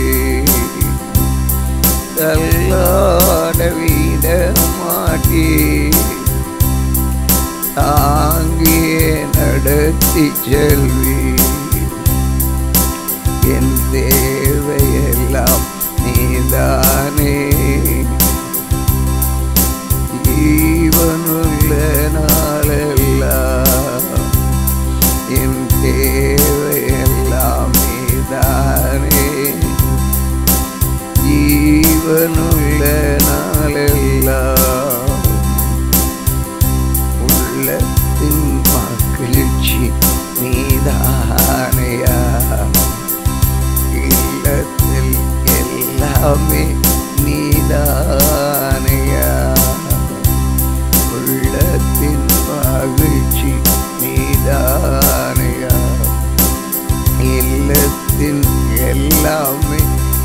தள்ளாட விட மாட்டே தாங்கியே நடத்தி செல்வீர் என் தேவையெல்லாம் நீதானே ஜீவனுள்ள நாளெல்லாம் என் தேவையெல்லாம் நீதானே ஜீவனுள்ள நாளெல்லாம் உள்ளத்தின் மகிழ்ச்சி நீதானையா இல்லத்தில் எல்லாமே நீதானையா உள்ளத்தின் மகிழ்ச்சி நீதானையா இல்லத்தின் எல்லாமே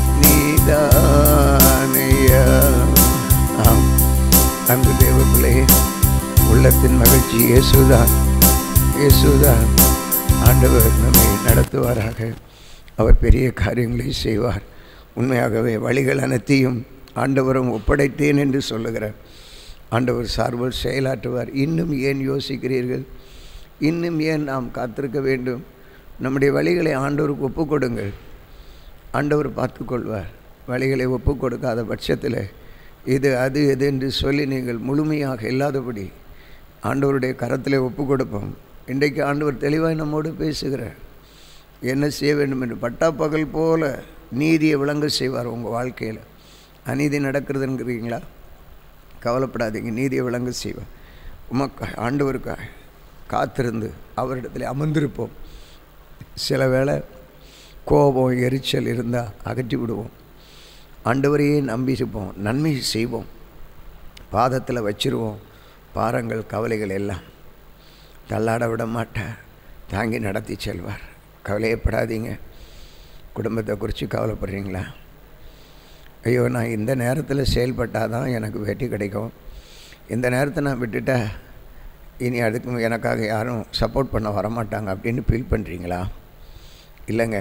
நீதானையா ஆம் அன்பு தேவ பிள்ளையே உள்ளத்தின் மகிழ்ச்சி இயேசுதான் இயேசுதான் ஆண்டவர் நம்மை நடத்துவாராக அவர் பெரிய காரியங்களை செய்வார் உண்மையாகவே வழிகள் அனைத்தையும் ஆண்டவரும் ஒப்படைத்தேன் என்று சொல்லுகிறார் ஆண்டவர் சார்பில் செயலாற்றுவார் இன்னும் ஏன் யோசிக்கிறீர்கள் இன்னும் ஏன் நாம் காத்திருக்க வேண்டும் நம்முடைய வழிகளை ஆண்டவருக்கு ஒப்புக் கொடுங்கள் ஆண்டவர் பார்த்துக்கொள்வார் வழிகளை ஒப்புக் கொடுக்காத பட்சத்தில் இது அது எது என்று சொல்லி நீங்கள் முழுமையாக இல்லாதபடி ஆண்டவருடைய கரத்தில் ஒப்பு கொடுப்போம் இன்றைக்கு ஆண்டவர் தெளிவாக நம்மோடு பேசுகிறார் என்ன செய்ய வேண்டும் என்று பட்டாப்பகல் போல நீதியை விளங்க செய்வார் உங்கள் வாழ்க்கையில் அநீதி நடக்கிறதுங்கிறீங்களா கவலைப்படாதீங்க நீதியை விளங்க செய்வார் உமக்காய் ஆண்டவருக்காய் காத்திருந்து அவரிடத்தில் அமர்ந்திருப்போம் சில வேளை கோபம் எரிச்சல் இருந்தால் அகற்றி விடுவோம் ஆண்டவரையே நம்பியிருப்போம் நன்மை செய்வோம் பாதத்தில் வச்சிருவோம் பாரங்கள் கவலைகள் எல்லாம் தள்ளாட விட மாட்டார் தாங்கி நடத்தி செல்வார் கவலையப்படாதீங்க குடும்பத்தை குறித்து கவலைப்படுறீங்களா ஐயோ நான் இந்த நேரத்தில் செயல்பட்டால் தான் எனக்கு வெற்றி கிடைக்கும் இந்த நேரத்தை நான் விட்டுட்டா இனி அதுக்கு எனக்காக யாரும் சப்போர்ட் பண்ண வரமாட்டாங்க அப்படின்னு ஃபீல் பண்ணுறீங்களா இல்லைங்க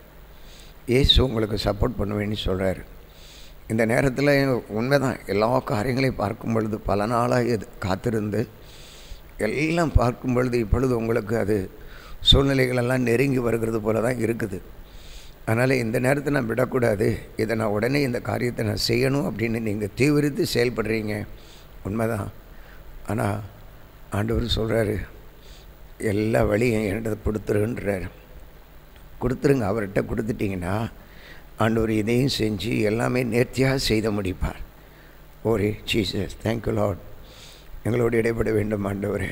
ஏசு உங்களுக்கு சப்போர்ட் பண்ணுவேன்னு சொல்கிறாரு இந்த நேரத்தில் உண்மைதான் எல்லா காரியங்களையும் பார்க்கும் பொழுது பல நாளாக இது காத்திருந்து எல்லாம் பார்க்கும் பொழுது இப்பொழுது உங்களுக்கு அது சூழ்நிலைகளெல்லாம் நெருங்கி வருகிறது போல தான் இருக்குது அதனால் இந்த நேரத்தை நான் விடக்கூடாது இதை நான் உடனே இந்த காரியத்தை நான் செய்யணும் அப்படின்னு நீங்கள் தீவிரித்து செயல்படுறீங்க உண்மைதான் ஆனால் ஆண்டவர் சொல்கிறாரு எல்லா வழியும் என்கிட்ட கொடுத்துருன்றார் கொடுத்துருங்க அவர்கிட்ட கொடுத்துட்டிங்கன்னா ஆண்டவர் இதையும் செஞ்சு எல்லாமே நேர்த்தியாக செய்த முடிப்பார் ஓரே ஜீசஸ் தேங்க்யூ லாட் எங்களோடு இடைப்பட வேண்டும் ஆண்டவரே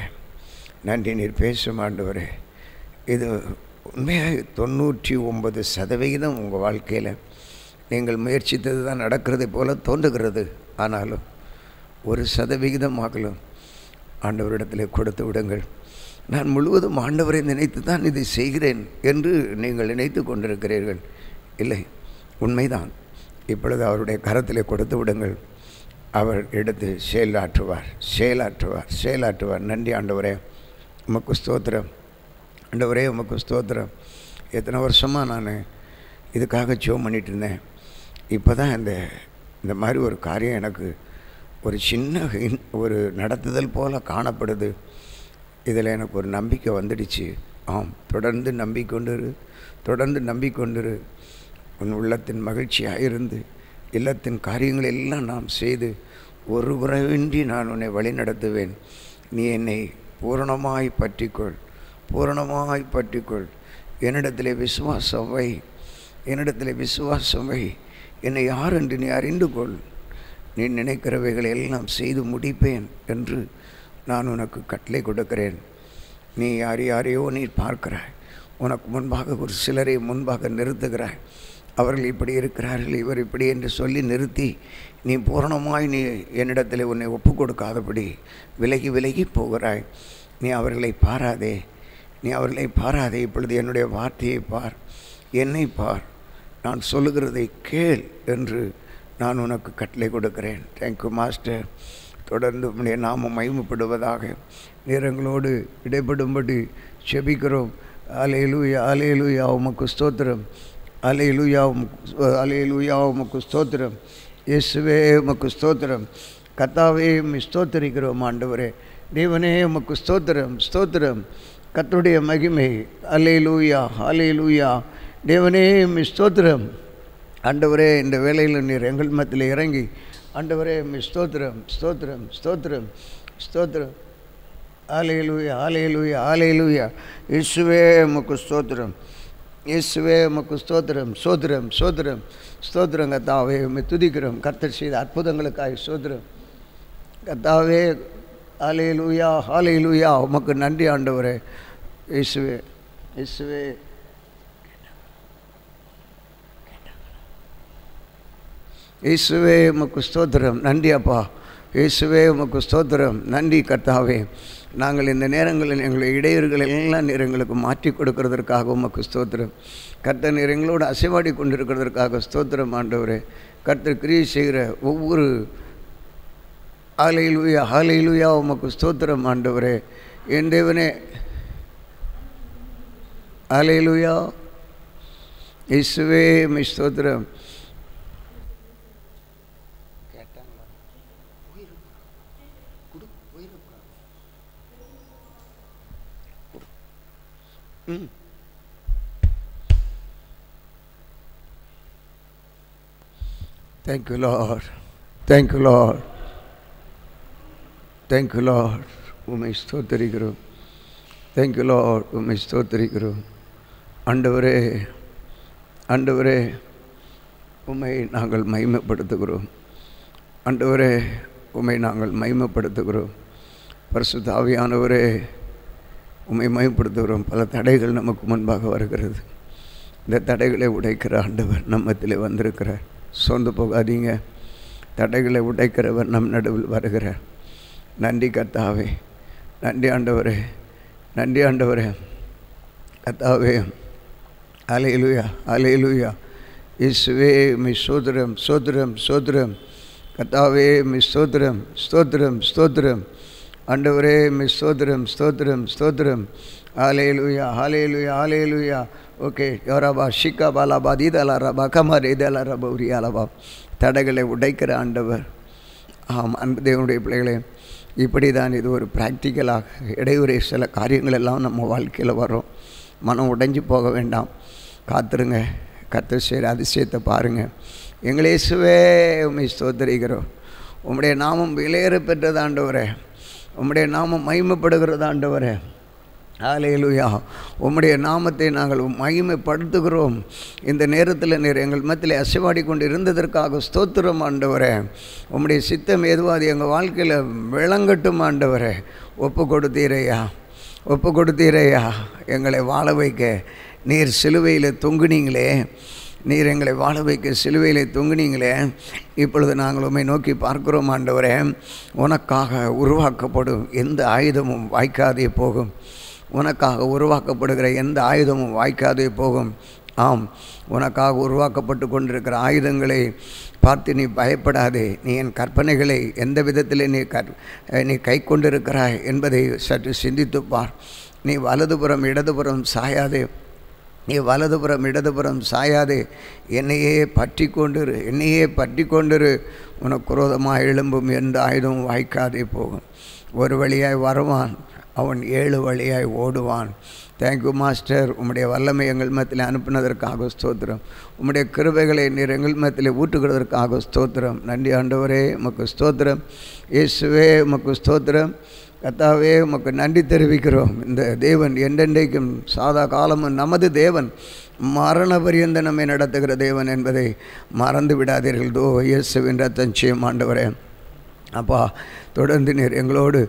நன்றி நீர் பேசும் ஆண்டவரே இது உண்மையாக தொண்ணூற்றி ஒன்பது சதவிகிதம் உங்கள் வாழ்க்கையில் நீங்கள் முயற்சித்தது தான் நடக்கிறது போல தோன்றுகிறது ஆனாலும் ஒரு சதவிகிதம் ஆகலும் ஆண்டவரிடத்தில் கொடுத்து விடுங்கள் நான் முழுவதும் ஆண்டவரை நினைத்து தான் இதை செய்கிறேன் என்று நீங்கள் நினைத்து கொண்டிருக்கிறீர்கள் இல்லை உண்மைதான் இப்பொழுது அவருடைய கரத்தில் கொடுத்து விடுங்கள் அவர் எடுத்து செயலாற்றுவார் செயலாற்றுவார் செயலாற்றுவார் நன்றி ஆண்டவரே உமக்கு ஸ்தோத்திரம் ஆண்டவரே உமக்கு ஸ்தோத்திரம் எத்தனை வருஷமாக நான் இதுக்காக ஜோம் பண்ணிட்டு இருந்தேன் இப்போ தான் இந்த இந்த மாதிரி ஒரு காரியம் எனக்கு ஒரு சின்ன ஹின்- ஒரு நடத்துதல் போல் காணப்படுது இதில் எனக்கு ஒரு நம்பிக்கை வந்துடுச்சு ஆம் தொடர்ந்து நம்பிக்கொண்டிரு தொடர்ந்து நம்பிக்கொண்டிரு உன் உள்ளத்தின் மகிழ்ச்சியாக இருந்து இல்லத்தின் காரியங்கள் எல்லாம் நாம் செய்து ஒரு குறைவின்றி நான் உன்னை வழி நடத்துவேன் நீ என்னை பூரணமாய் பற்றிக்கொள் பூரணமாய் பற்றிக்கொள் என்னிடத்திலே விசுவாசம் வை என்னிடத்திலே விசுவாசம் வை என்னை யார் என்று நீ அறிந்து கொள் நீ நினைக்கிறவைகளை எல்லாம் செய்து முடிப்பேன் என்று நான் உனக்கு கட்டளை கொடுக்கிறேன் நீ யார் யாரையோ நீ பார்க்கிறாய் உனக்கு முன்பாக ஒரு சிலரை முன்பாக நிறுத்துகிறாய் அவர்கள் இப்படி இருக்கிறார்கள் இவர் இப்படி என்று சொல்லி நிறுத்தி நீ பூரணமாய் நீ என்னிடத்தில் உன்னை ஒப்பு கொடுக்காதபடி விலகி விலகி போகிறாய் நீ அவர்களை பாராதே நீ அவர்களை பாராதே இப்பொழுது என்னுடைய வார்த்தையை பார் என்னை பார் நான் சொல்லுகிறதை கேள் என்று நான் உனக்கு கட்டளை கொடுக்கிறேன் தேங்க்யூ மாஸ்டர் தொடர்ந்து உம்முடைய நாமம் மகிமைப்படுவதாக நேரங்களோடு இடைப்படும்படி செபிக்கிறோம் அலையலூயா அலையலூயா உமக்கு ஸ்தோத்திரம் அலையலூயா உமக்கு அலையலூயா உமக்கு ஸ்தோத்திரம் இயேசுவே உமக்கு ஸ்தோத்திரம் கத்தாவே உம்மை ஸ்தோத்தரிக்கிறோம் ஆண்டவரே தேவனே உமக்கு ஸ்தோத்திரம் ஸ்தோத்திரம் கர்த்தருடைய மகிமை அலே லூயா அலே லூயா தேவனே உம்மை ஸ்தோத்திரம் ஆண்டவரே இந்த வேலையில் நீர் எங்கள் மத்தியில் இறங்கி ஆண்டவரே உம்மை ஸ்தோத்திரம் ஸ்தோத்திரம் ஸ்தோத்திரம் ஸ்தோத்திரம் ஆலையிலூயா ஆலையிலூயா ஆலையிலூயா இயேசுவே உமக்கு ஸ்தோத்திரம் இயேசுவே உமக்கு ஸ்தோத்திரம் சோத்திரம் சோத்திரம் ஸ்தோத்திரம் கத்தாவே உம்மை துதிக்கிறோம் கர்த்தர் செய்த அற்புதங்களுக்காக ஸ்தோத்திரம் கத்தாவே ஆலையிலூயா ஆலையிலூயா உமக்கு நன்றி ஆண்டவரே இயேசுவே இயேசுவே இயேசுவே உமக்கு ஸ்தோத்திரம் நன்றி அப்பா இயேசுவே உமக்கு ஸ்தோத்திரம் நன்றி கர்த்தாவே நாங்கள் இந்த நேரங்களில் எங்களுடைய இடையூறுகள் எல்லாம் நீர் எங்களுக்கு மாற்றி கொடுக்கறதற்காக உமக்கு ஸ்தோத்திரம் கர்த்தர் நீர் எங்களோடு அசைவாடி கொண்டிருக்கிறதற்காக ஸ்தோத்திரம் ஆண்டவரே கர்த்தர் கிரியை செய்கிற ஒவ்வொரு ஆலையிலுயா ஆலையிலுயா உமக்கு ஸ்தோத்திரம் ஆண்டவரே என் தேவனே ஆலையிலுயா இயேசுவே மை ஸ்தோத்திரம் ம் Thank you, Lord. Thank you, Lord. Thank you, Lord. உம்மை ஸ்தோத்தரிக்கிறோம் Thank you, Lord. உம்மை ஸ்தோத்தரிக்கிறோம் ஆண்டவரே ஆண்டவரே உம்மை நாங்கள் மகிமைப்படுத்துகிறோம் ஆண்டவரே உம்மை நாங்கள் மகிமைப்படுத்துகிறோம் பரிசுத்த ஆவியானவரே உம்மை மயப்படுத்துகிறோம் பல தடைகள் நமக்கு முன்பாக வருகிறது இந்த தடைகளை உடைக்கிற ஆண்டவர் நம்மத்திலே வந்திருக்கிறார் சொந்து போகாதீங்க தடைகளை உடைக்கிறவர் நம் நடுவில் வருகிறார் நன்றி கத்தாவே நன்றி ஆண்டவரே நன்றி ஆண்டவரே கத்தாவே அலையிலுயா அலையிலுயா இயேசுவே மி சோதரம் சோதரம் சோதரம் கத்தாவே மி ஸ்தோத்திரம் ஸ்தோத்திரம் ஸ்தோத்திரம் ஆண்டவரே மி ஸ்தோத்திரம் ஸ்தோத்திரம் ஸ்தோத்திரம் ஆலேலுயா ஆலேலுயா ஆலேலுயா ஓகே யோராபா ஷிக்கா பாலாபா தீதலாரபா கமர் இதலரபா உரியாலபா தடைகளை உடைக்கிற ஆண்டவர் ஆம் அன்பு தேவனுடைய பிள்ளைகளே இப்படி தான் இது ஒரு ப்ராக்டிக்கலாக இடையூறு சில காரியங்கள் எல்லாம் நம்ம வாழ்க்கையில் வரும் மனம் உடைஞ்சு போக வேண்டாம் காத்துருங்க கத்து செய்கிற அதிசயத்தை பாருங்கள் எங்களேசுவே உண்மை ஸ்தோத்தரிக்கிறோம் உம்முடைய நாமம் விலையேற பெற்றது ஆண்டவரே உம்முடைய நாமம் மகிமைப்படுகிறது ஆண்டவரே ஆலையிலுயா உம்முடைய நாமத்தை நாங்கள் மகிமைப்படுத்துகிறோம் இந்த நேரத்தில் நீர் எங்கள் மத்தியில் அசைவாடி கொண்டு இருந்ததற்காக ஸ்தோத்திரம் ஆண்டவரே உம்முடைய சித்தம் எதுவும் அது எங்கள் வாழ்க்கையில் விளங்கட்டும் ஆண்டவரே ஒப்பு கொடுத்தீரையா ஒப்பு கொடுத்தீரையா எங்களை வாழ வைக்க நீர் சிலுவையில் தொங்குனீங்களே நீர் எங்களை வாழ வைக்க சிலுவையில் தொங்குனீங்களே இப்பொழுது நாங்கள் உண்மை நோக்கி பார்க்கிறோம் ஆண்டவரே உனக்காக உருவாக்கப்படும் எந்த ஆயுதமும் வாய்க்காதே போகும் உனக்காக உருவாக்கப்படுகிற எந்த ஆயுதமும் வாய்க்காதே போகும் ஆம் உனக்காக உருவாக்கப்பட்டு கொண்டிருக்கிற ஆயுதங்களை பார்த்து நீ பயப்படாதே நீ என் கற்பனைகளை எந்த விதத்தில் நீ கற் நீ கை கொண்டிருக்கிறாய் என்பதை சற்று சிந்தித்துப் பார் நீ வலதுபுறம் இடதுபுறம் சாயாதே நீ வலதுபுறம் இடதுபுறம் சாயாதே என்னையே பற்றி கொண்டிரு என்னையே பற்றி கொண்டிரு உனக்கு குரோதமாக எழும்பும் எந்த ஆயுதமும் வாய்க்காதே போகும் ஒரு வழியாய் வருவான் அவன் ஏழு வழியாய் ஓடுவான் தேங்க்யூ மாஸ்டர் உம்முடைய வல்லமை எங்கள் மத்தியில் அனுப்பினதற்காக ஸ்தோத்திரம் உம்முடைய கிருபைகளை நீர் எங்கள் மத்தியில் ஊட்டுகிறதற்காக ஸ்தோத்திரம் நன்றி ஆண்டவரே உமக்கு ஸ்தோத்திரம் இயேசுவே உமக்கு ஸ்தோத்திரம் கத்தாவே உமக்கு நன்றி தெரிவிக்கிறோம் இந்த தேவன் என்றென்றைக்கும் சாதா காலமும் நமது தேவன் மரண பரியந்த நம்மை நடத்துகிற தேவன் என்பதை மறந்து விடாதீர்கள் தோ இயேசுவின் ரத்தம் ஆண்டவரே அப்பா தொடர்ந்து நீர் எங்களோடு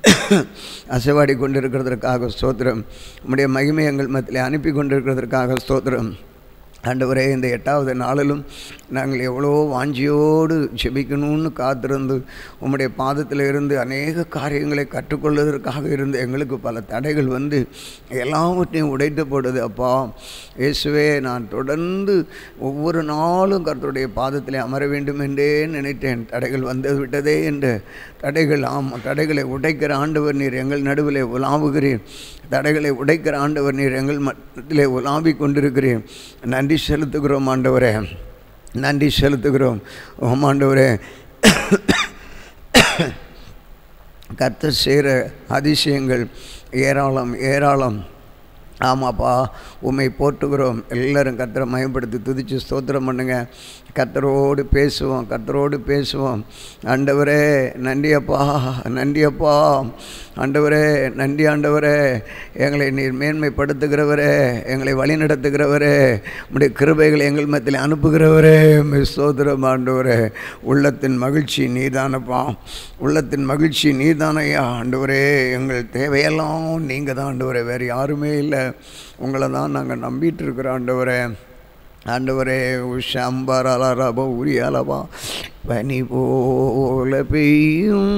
அசைவாடி கொண்டிருக்கிறதற்காக ஸ்தோத்திரம் நம்முடைய மகிமை எங்கள் மத்தியில் அனுப்பி கொண்டிருக்கிறதற்காக ஸ்தோத்திரம் ஆண்டவரே இந்த எட்டாவது நாளிலும் நாங்கள் எவ்வளோ வாஞ்சியோடு ஜெபிக்கணும்னு காத்திருந்து உம்முடைய பாதத்தில் இருந்து அநேக காரியங்களை கற்றுக்கொள்வதற்காக இருந்து எங்களுக்கு பல தடைகள் வந்து எல்லாவற்றையும் உடைத்து போடுது அப்பா இயேசுவே நான் தொடர்ந்து ஒவ்வொரு நாளும் கர்த்தருடைய பாதத்தில் அமர வேண்டும் என்றே நினைத்தேன் தடைகள் வந்து விட்டதே என்று தடைகள் ஆம் தடைகளை உடைக்கிற ஆண்டவர் நீர் எங்கள் நடுவில் உலாவுகிறேன் தடைகளை உடைக்கிற ஆண்டவர் நீர் எங்கள் மட்டத்திலே உலாவிக் கொண்டிருக்கிறேன் நன்றி செலுத்துகிறோம் ஆண்டவரே நன்றி செலுத்துகிறோம் ஓம் ஆண்டவரே கர்த்தர் செய்கிற அதிசயங்கள் ஏராளம் ஏராளம் ஆமாப்பா உண்மை போற்றுகிறோம் எல்லாரும் கர்த்தரை மயப்படுத்தி துதித்து ஸ்தோத்திரம் பண்ணுங்க கர்த்தரோடு பேசுவோம் கர்த்தரோடு பேசுவோம் ஆண்டவரே நன்றியப்பா நன்றியப்பா ஆண்டவரே நன்றி ஆண்டவரே எங்களை நீர் மேன்மைப்படுத்துகிறவரே எங்களை வழிநடத்துகிறவரே உடைய கிருபைகளை எங்கள் மத்தியில் அனுப்புகிறவரே உம்மை ஸ்தோத்திரம் ஆண்டவரே உள்ளத்தின் மகிழ்ச்சி நீதானப்பா உள்ளத்தின் மகிழ்ச்சி நீதானையா ஆண்டவரே எங்கள் தேவையெல்லாம் நீங்கள் தான் ஆண்டவரே வேறு யாருமே இல்லை உங்களை தான் நாங்கள் நம்பிட்டு இருக்கிறோம் ஆண்டவரே ஆண்டவரே உஷம்பரலரப உரியலவா பனி போல பெய்யும்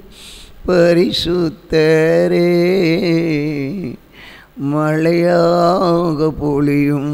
பரிசுத்தரே மழையாக பொழியும்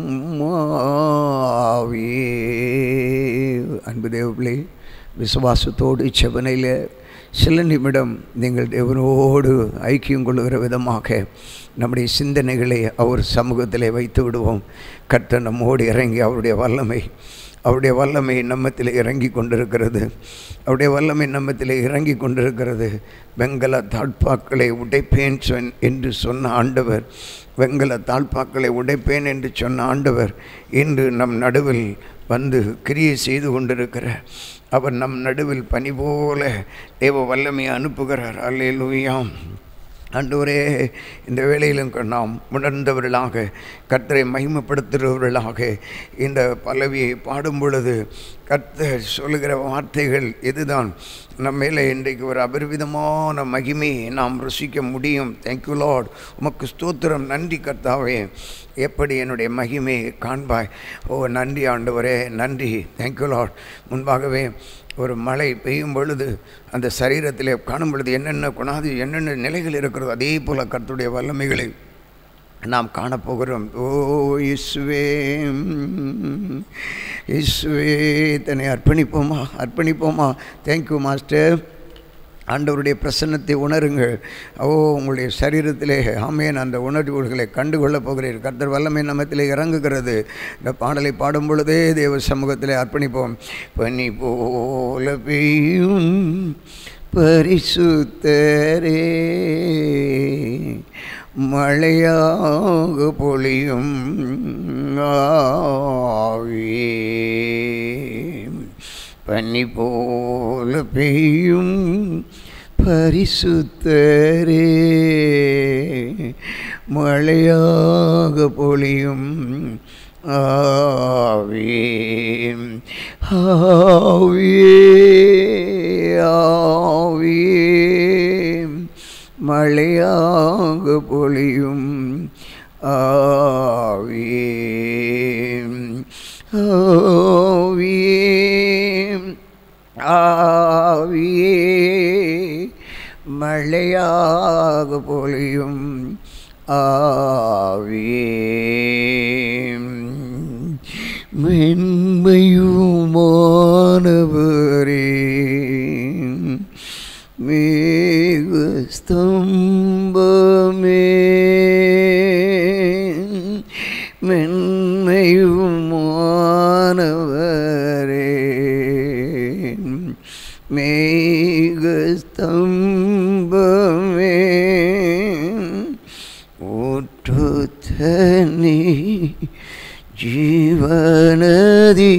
மாவியே அன்பு தேவப்பிள்ளை விசுவாசத்தோடு செவனையில் சில நிமிடம் நீங்கள் தேவனோடு ஐக்கியம் கொள்ளுகிற விதமாக நம்முடைய சிந்தனைகளை அவர் சமூகத்தில் வைத்து விடுவோம் கர்த்தர் நம்மோடு இறங்கி அவருடைய வல்லமை அவருடைய வல்லமை நம்மத்தில் இறங்கி கொண்டிருக்கிறது அவருடைய வல்லமை நம்மத்தில் இறங்கி கொண்டிருக்கிறது வெங்கல தாழ்பாக்களை உடைப்பேன் சொன் என்று சொன்ன ஆண்டவர் வெங்கல தாழ்பாக்களை உடைப்பேன் என்று சொன்ன ஆண்டவர் இன்று நம் நடுவில் வந்து கிரியை செய்து கொண்டிருக்கிற அவர் நம் நடுவில் பனி போல தேவ வல்லமையை அனுப்புகிறார் அல்லேலூயாம் ஆண்டவரே இந்த வேளையிலும் நாம் உணர்ந்தவர்களாக கர்த்தரை மகிமைப்படுத்துகிறவர்களாக இந்த பல்லவியை பாடும் பொழுது கர்த்தர் சொல்லுகிற வார்த்தைகள் இதுதான் நம்ம மேலே இன்றைக்கு ஒரு அபரிவிதமான மகிமையை நாம் ருசிக்க முடியும் தேங்க்யூ லார்ட் உமக்கு ஸ்தோத்திரம் நன்றி கர்த்தாவே எப்படி என்னுடைய மகிமையை காண்பாய் ஓ நன்றி ஆண்டவரே நன்றி தேங்க்யூ லார்ட் முன்பாகவே ஒரு மழை பெய்யும் பொழுது அந்த சரீரத்திலே காணும் பொழுது என்னென்ன குணாதி என்னென்ன நிலைகள் இருக்கிறதோ அதே போல் கர்த்தருடைய வல்லமைகளை நாம் காணப்போகிறோம் ஓ இஸ்வே இஸ்வே தன்னை அர்ப்பணிப்போமா அர்ப்பணிப்போமா தேங்க்யூ மாஸ்டர் ஆண்டவருடைய பிரசன்னத்தை உணருங்கள் ஓ உங்களுடைய சரீரத்திலே ஆமேன் அந்த உணர்வுகளை கண்டுகொள்ளப் போகிறீர்கள் கர்த்தர் வல்லமை நம்மத்திலே இறங்குகிறது இந்த பாடலை பாடும் பொழுதே தேவ சமூகத்திலே அர்ப்பணிப்போம் பனி போல பெய்யும் பரிசுத்தரே மழையாக பொழியும் ஆவியே பனி போல பெய்யும் பரிசுத்தரே மழையாக பொழியும் ஆவியே ஆவியே ஆவியே மழையாக பொழியும் ஆவியே ஆவியே ஆவியே மழையாக பொழியும் ஆவியே மென்மையுமானவரே மேகஸ்தம்பமே மென்மையுமானவரே மேகஸ்தம்பமே ஊற்று தனி ஜீவனதி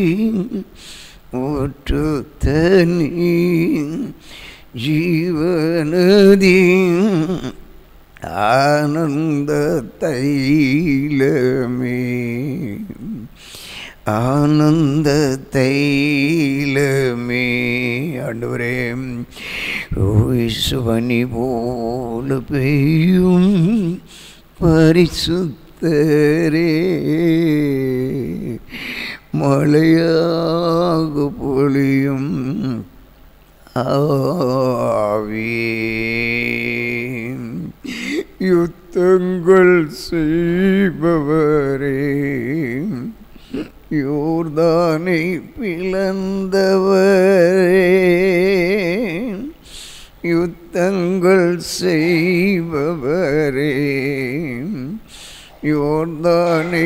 ஊற்று தனி ஜீவனதி ஆனந்த தைலமே ஆனந்த தைலமே ஆண்டவரே சுவனி போல பெய்யும் பரிசுத்தரே மழையாக பொழியும் ஆவியே யுத்தங்கள் செய்பவரே யோர்தானை பிளந்தவரே யுத்தங்கள் செய்பவரே யோர்தானை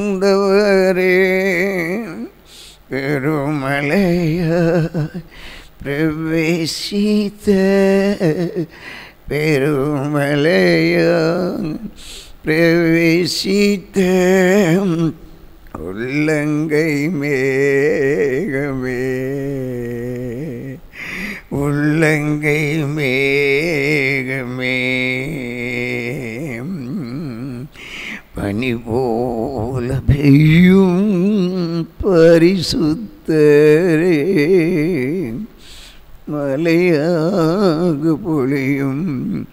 பிளந்தவரே பெருமலைய பிரவேசித்த பெருமலையா பிரவேசித்த உள்ளங்கை மேகமே உள்ளங்கை மேகமே பனி போல பெய்யும் பரிசுத்தரே மலையாக பொழியும்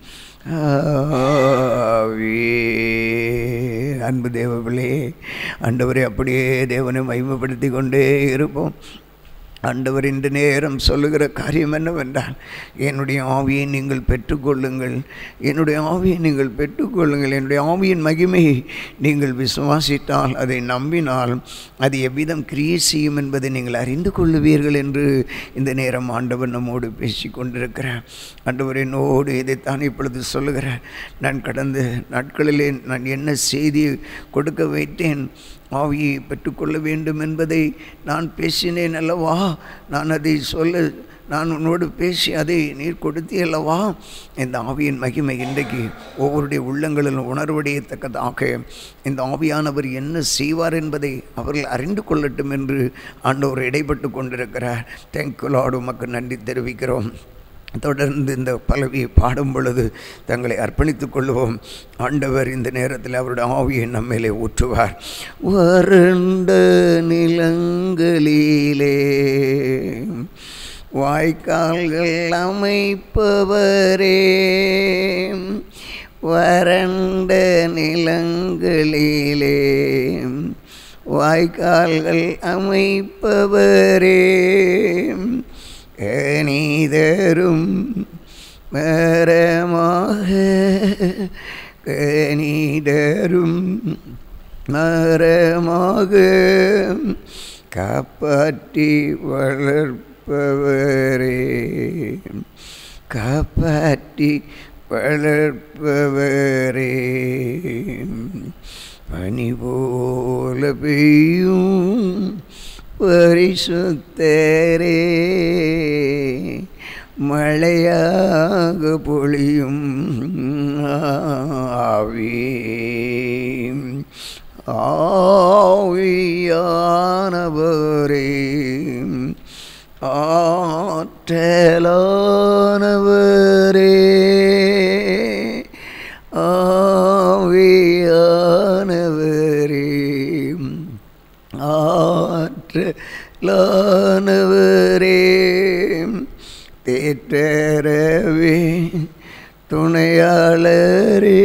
ஆவே அன்பு தேவபிள்ளே ஆண்டவரை அப்படியே தேவனை மகிமைப்படுத்தி கொண்டே இருப்போம் ஆண்டவர் இந்த நேரம் சொல்லுகிற காரியம் என்னவென்றால் என்னுடைய ஆவியை நீங்கள் பெற்றுக்கொள்ளுங்கள் என்னுடைய ஆவியை நீங்கள் பெற்றுக்கொள்ளுங்கள் என்னுடைய ஆவியின் மகிமையை நீங்கள் விசுவாசித்தால் அதை நம்பினால் அது எவ்விதம் கிரியை செய்யும் என்பதை நீங்கள் அறிந்து கொள்ளுவீர்கள் என்று இந்த நேரம் ஆண்டவர் நம்மோடு பேசி கொண்டிருக்கிறார் ஆண்டவர் என்னோடு இதைத்தான் இப்பொழுது சொல்லுகிறார் நான் கடந்த நாட்களிலே நான் என்ன செய்தி கொடுக்க வைத்தேன் ஆவியை பெற்றுக்கொள்ள வேண்டும் என்பதை நான் பேசினேன் அல்லவா நான் அதை சொல்ல நான் உன்னோடு பேசி அதை நீர் கொடுத்தே அல்லவா இந்த ஆவியின் மகிமை இன்றைக்கு ஒவ்வொருடைய உள்ளங்களிலும் உணர்வடையத்தக்கதாக இந்த ஆவியானவர் என்ன செய்வார் என்பதை அவர்கள் அறிந்து கொள்ளட்டும் என்று ஆண்டவர் இடைப்பட்டு கொண்டிருக்கிறார் தேங்க்யூலாடு உமக்கு நன்றி தெரிவிக்கிறோம் தொடர்ந்து இந்த பலவியை பாடும் பொழுது தங்களை அர்ப்பணித்துக் கொள்வோம் ஆண்டவர் இந்த நேரத்தில் அவருடைய ஆவியை நம்மேலே ஊற்றுவார் வறண்ட நிலங்களிலே வாய்க்கால்கள் அமைப்பவரே வறண்ட நிலங்களிலே வாய்க்கால்கள் அமைப்பவரே கனிதரும் மரமாக கனிதரும் மரமாக காப்பாற்றி வளர்ப்பவரே காப்பாற்றி வளர்ப்பவரே பனி போல பெய்யும் பரிசுத்தரே மழையாக பொழியும் ஆவி ஆவியானவரே ஆற்றலானவரே ஆவியானவரே ஆற்றலானவரே தேற்றரவே துணையாளரே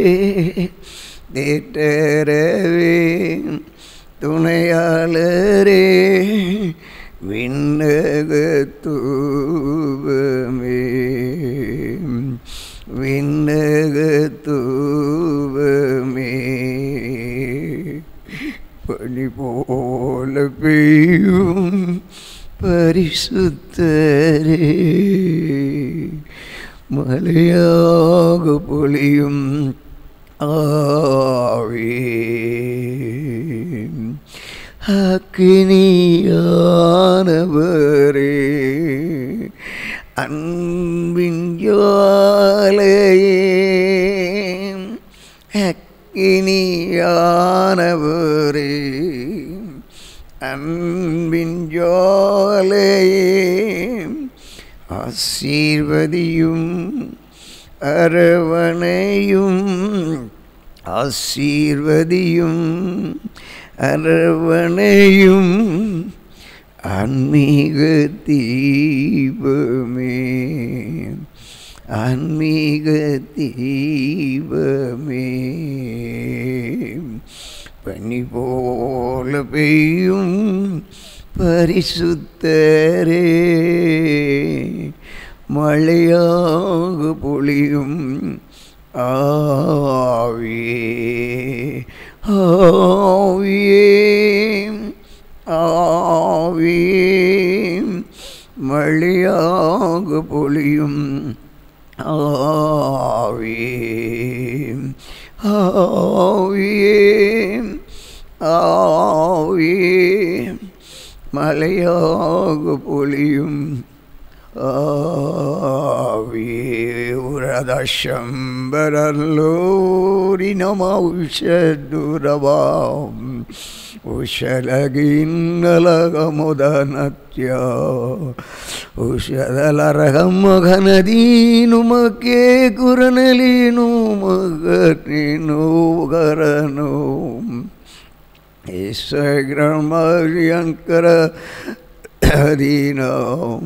தேற்றரவே துணையாளரே விண்ணக தூபமே விண்ணக தூபமே பனி போல பெய்யும் பரிசுத்தரே மலையாக பொழியும் ஆவே அக்கினியானவரே அன்பின் ஜுவாலையே அக்கினியானவரே அன்பின் ஜுவாலையே ஆசீர்வதியும் அரவணையும் ஆசீர்வதியும் அரவணையும் ஆன்மீக தீபமே ஆன்மீக தீபமே பனி போல பெய்யும் பரிசுத்தரே மழையாக பொழியும் ஆவியே ஆவியே ஆவியே மழையாக பொழியும் ஆவியே ஆவியே ஆவியே மழையாக பொழியும் ൂരിനമൗഷദുരവാം ഉഷലകിന്നലകമുദനത്യ ഉഷദലരകം മകനദീനു മക്കേ കുരനലീനു മകനീനു കരനു ഈശ്വരമരിയങ്കര ദീനം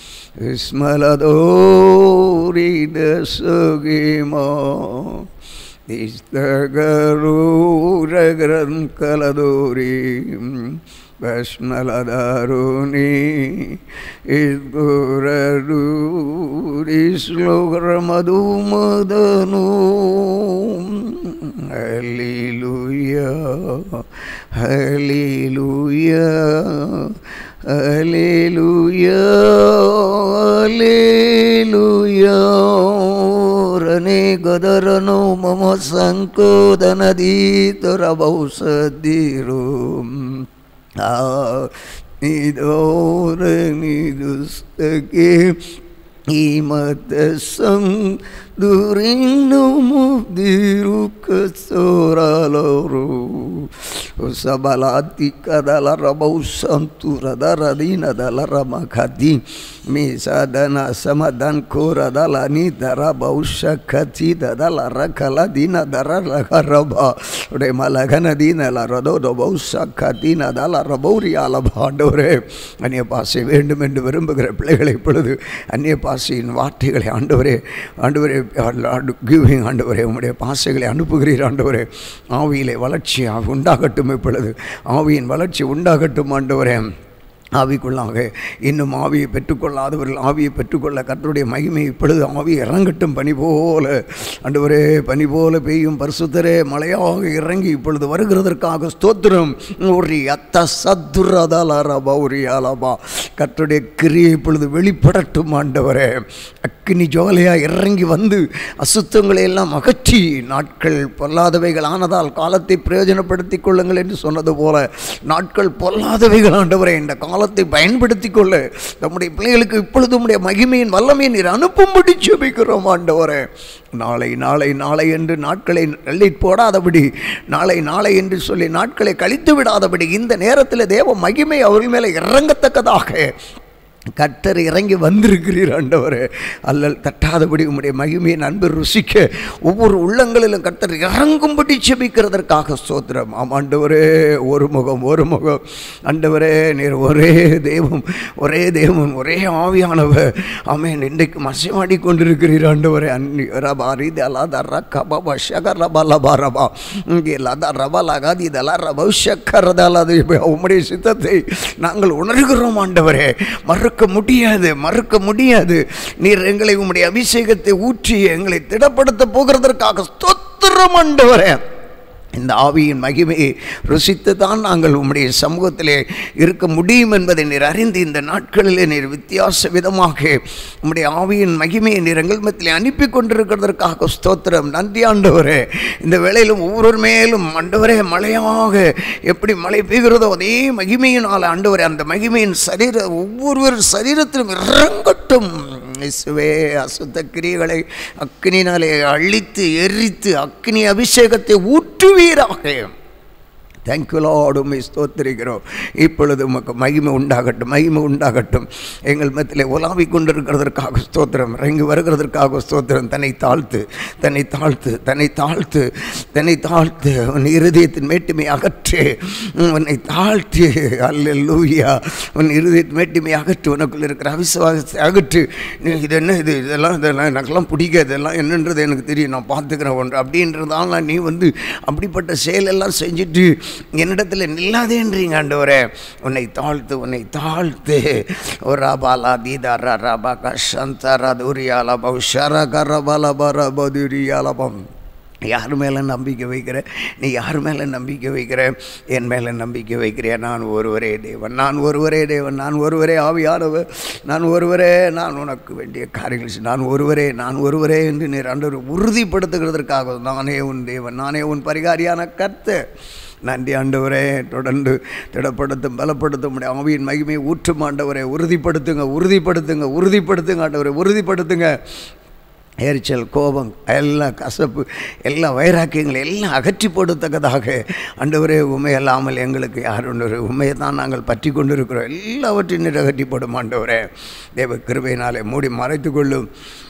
സ്മലദോരിദസുഗിമോ നിസ്തകരൂരഗ്രൻ കലദൂരി ഭസ്മലദാരുണി ഇദ്ഗുരൂരി ശ്ലോകരമധുമദനൂ ഹല്ലേലൂയ ഹല്ലേലൂയ ഹല്ലേലൂയ ഹല്ലേലൂയ ರನೆ ಗದರನು ಮಮ ಸಂಕೋದನದೀತರಭೌಷದಿರು ಆ ನಿದೋರ ನಿದುಸ್ತಗೆ ಈ ಮತ ಸಂ ದುರಿನ್ನು ಮುದಿರು ಕಸೋರಲರು ಸಬಲಾತಿ ಕದಲರ ಬಹುಸಂತುರದರ ದೀನದಲರ ಮಖದಿ ಮೀ ಸದನ ಸಮದನ್ ಕೋರದಲ ನಿದರ ಬಹುಶ ಖಚಿ ದದಲರ ಕಲ ದಿನ ದರ ರಘರಭ உடைய மலகன தீனல ரதோத பௌச கதீன தல ரபௌரி ஆலபாண்டவரே அந்நிய பாசை வேண்டும் என்று விரும்புகிற பிள்ளைகளை இப்பொழுது அந்நிய பாசையின் வார்த்தைகளை ஆண்டவரே ஆண்டவரே கிவிங் ஆண்டவரே உம்முடைய பாசைகளை அனுப்புகிறீர் ஆண்டவரே ஆவியிலே வளர்ச்சி உண்டாகட்டும் இப்பொழுது ஆவியின் வளர்ச்சி உண்டாகட்டும் ஆண்டவரே ஆவிக்குள்ளாக இன்னும் ஆவியை பெற்றுக்கொள்ளாதவர்கள் ஆவியை பெற்றுக்கொள்ள கர்த்தருடைய மகிமை இப்பொழுது ஆவி இறங்கட்டும் பனி போல ஆண்டவரே பனி போல பெய்யும் பரிசுத்தரே மழையாக இறங்கி இப்பொழுது வருகிறதற்காக ஸ்தோத்திரம் ஒரு அத்த சத்துரதலர பௌரி அலபா கர்த்தருடைய கிரியை இப்பொழுது வெளிப்படட்டும் ஆண்டவரே அக்கினி ஜோலையாக இறங்கி வந்து அசுத்தங்களை எல்லாம் அகற்றி நாட்கள் பொல்லாதவைகள் ஆனதால் காலத்தை பிரயோஜனப்படுத்திக் கொள்ளுங்கள் என்று சொன்னது போல நாட்கள் பொல்லாதவைகள் ஆண்டவரே இந்த காலத்தை பயன்படுத்தி கொள்ள நம்முடைய பிள்ளைகளுக்கு இப்பொழுது உடைய மகிமையின் வல்லமையை நீர் அனுப்பும்படி ஜெபிக்கிறோம் ஆண்டவரே நாளை நாளை நாளை என்று நாட்களை தள்ளி போடாதபடி நாளை நாளை என்று சொல்லி நாட்களை கழித்து விடாதபடி இந்த நேரத்தில் தேவ மகிமை அவர்கள் மேலே இறங்கத்தக்கதாக கர்த்தர் இறங்கி வந்திருக்கிறீர் ஆண்டவரே அல்லல் தட்டாதபடி உம்முடைய மகிமையின் அன்பு ருசிக்க ஒவ்வொரு உள்ளங்களிலும் கர்த்தர் இறங்கும்படி செபிக்கிறதற்காக ஸ்தோத்திரம் ஆம் ஆண்டவரே ஒரு முகம் ஒரு முகம் ஆண்டவரே நீர் ஒரே தெய்வம் ஒரே தெய்வம் ஒரே ஆவியானவர் ஆமேன் இன்றைக்கு மசமாடி கொண்டிருக்கிறீர் ஆண்டவரே அன்னி ரபா ரீதி அல்லா தர்ரா கபா ஷகர் ரபா லபா ரபா இங்கே லதா ரபா லகாதி இதெல்லாம் ரபா ஷக்கரதாலாது உம்முடைய சித்தத்தை நாங்கள் உணர்கிறோம் ஆண்டவரே மறுக்க முடியாது மறுக்க முடியாது நீர் எங்களை உம்முடைய அபிஷேகத்தை ஊற்றி எங்களை திடப்படுத்த போகிறதற்காக ஸ்தோத்திரம் ஆண்டவரே இந்த ஆவியின் மகிமையை ருசித்து தான் நாங்கள் உம்முடைய சமூகத்திலே இருக்க முடியும் என்பதை நீர் அறிந்து இந்த நாட்களிலே நீர் வித்தியாச விதமாக உம்முடைய ஆவியின் மகிமையை நீர் எங்கள் மத்திலே அனுப்பி கொண்டிருக்கிறதற்காக ஸ்தோத்திரம் நன்றி ஆண்டவரே இந்த வேளையிலும் ஒவ்வொரு மேலும் ஆண்டவரே மழையாக எப்படி மழை பெய்கிறதோ அதே மகிமையினால் ஆண்டவரே அந்த மகிமையின் சரீர ஒவ்வொருவர் சரீரத்திலும் இறங்கட்டும் இயேசுவே அசுத்த கிரியைகளை அக்னினாலே அழித்து எரித்து அக்னி அபிஷேகத்தை ஊற்றுவீராக தேங்க்யூ லார்டு ஸ்தோத்திரிக்கிறோம் இப்பொழுது உமக்கு மகிமை உண்டாகட்டும் மகிமை உண்டாகட்டும் எங்கள் மத்தியிலே உலாவி கொண்டிருக்கிறதற்காக ஸ்தோத்திரம் இறங்கி வருகிறதற்காக ஸ்தோத்திரம் தன்னை தாழ்த்து தன்னை தாழ்த்து தன்னை தாழ்த்து தன்னை தாழ்த்து உன் இருதயத்தின் மேட்டுமை அகற்று உன்னை தாழ்த்தி அல்ல லூயா உன் இருதயத்தின் மேட்டுமை அகற்று உனக்குள்ள இருக்கிற அவிசுவாசத்தை அகற்று நீ இது என்ன இது இதெல்லாம் இதெல்லாம் எனக்கெல்லாம் பிடிக்காது இதெல்லாம் என்னன்றது எனக்கு தெரியும் நான் பார்த்துக்கிறேன் ஒன்று அப்படின்றதால நீ வந்து அப்படிப்பட்ட செயலெல்லாம் செஞ்சுட்டு என்னிடத்தில் நில்லாதேன்றீங்க ஆண்டவரே உன்னை தாழ்த்து உன்னை தாழ்த்து ஒரு ரபாலா தீதாரா ரபா கஷந்தரா துரியாலபம் ஷரகரபலபரபதுரியாலபம் யார் மேலே நம்பிக்கை வைக்கிற நீ யார் மேலே நம்பிக்கை வைக்கிற என் மேலே நம்பிக்கை வைக்கிறியா நான் ஒருவரே தேவன் நான் ஒருவரே தேவன் நான் ஒருவரே ஆவியானவர் நான் ஒருவரே நான் உனக்கு வேண்டிய காரியங்கள் செய்- நான் ஒருவரே நான் ஒருவரே என்று நீர் ஆண்டவர் உறுதிப்படுத்துகிறதற்காக நானே உன் தேவன் நானே உன் பரிகாரியான கர்த்தர் நன்றி ஆண்டவரே தொடர்ந்து திடப்படுத்தும் பலப்படுத்தும் உடைய ஆவியின் மகிமையை ஊற்றும் ஆண்டவரே உறுதிப்படுத்துங்க உறுதிப்படுத்துங்க உறுதிப்படுத்துங்க ஆண்டவரே உறுதிப்படுத்துங்க எரிச்சல் கோபம் எல்லாம் கசப்பு எல்லா வைராக்கியங்களை எல்லாம் அகற்றி போடத்தக்கதாக ஆண்டவரே உண்மை அல்லாமல் எங்களுக்கு யார் ஒன்று உண்மையை தான் நாங்கள் பற்றி கொண்டு இருக்கிறோம் எல்லாவற்றையும் நீர் அகற்றி போடும் ஆண்டவரே தேவ கிருபையினாலே மூடி மறைத்து கொள்ளும்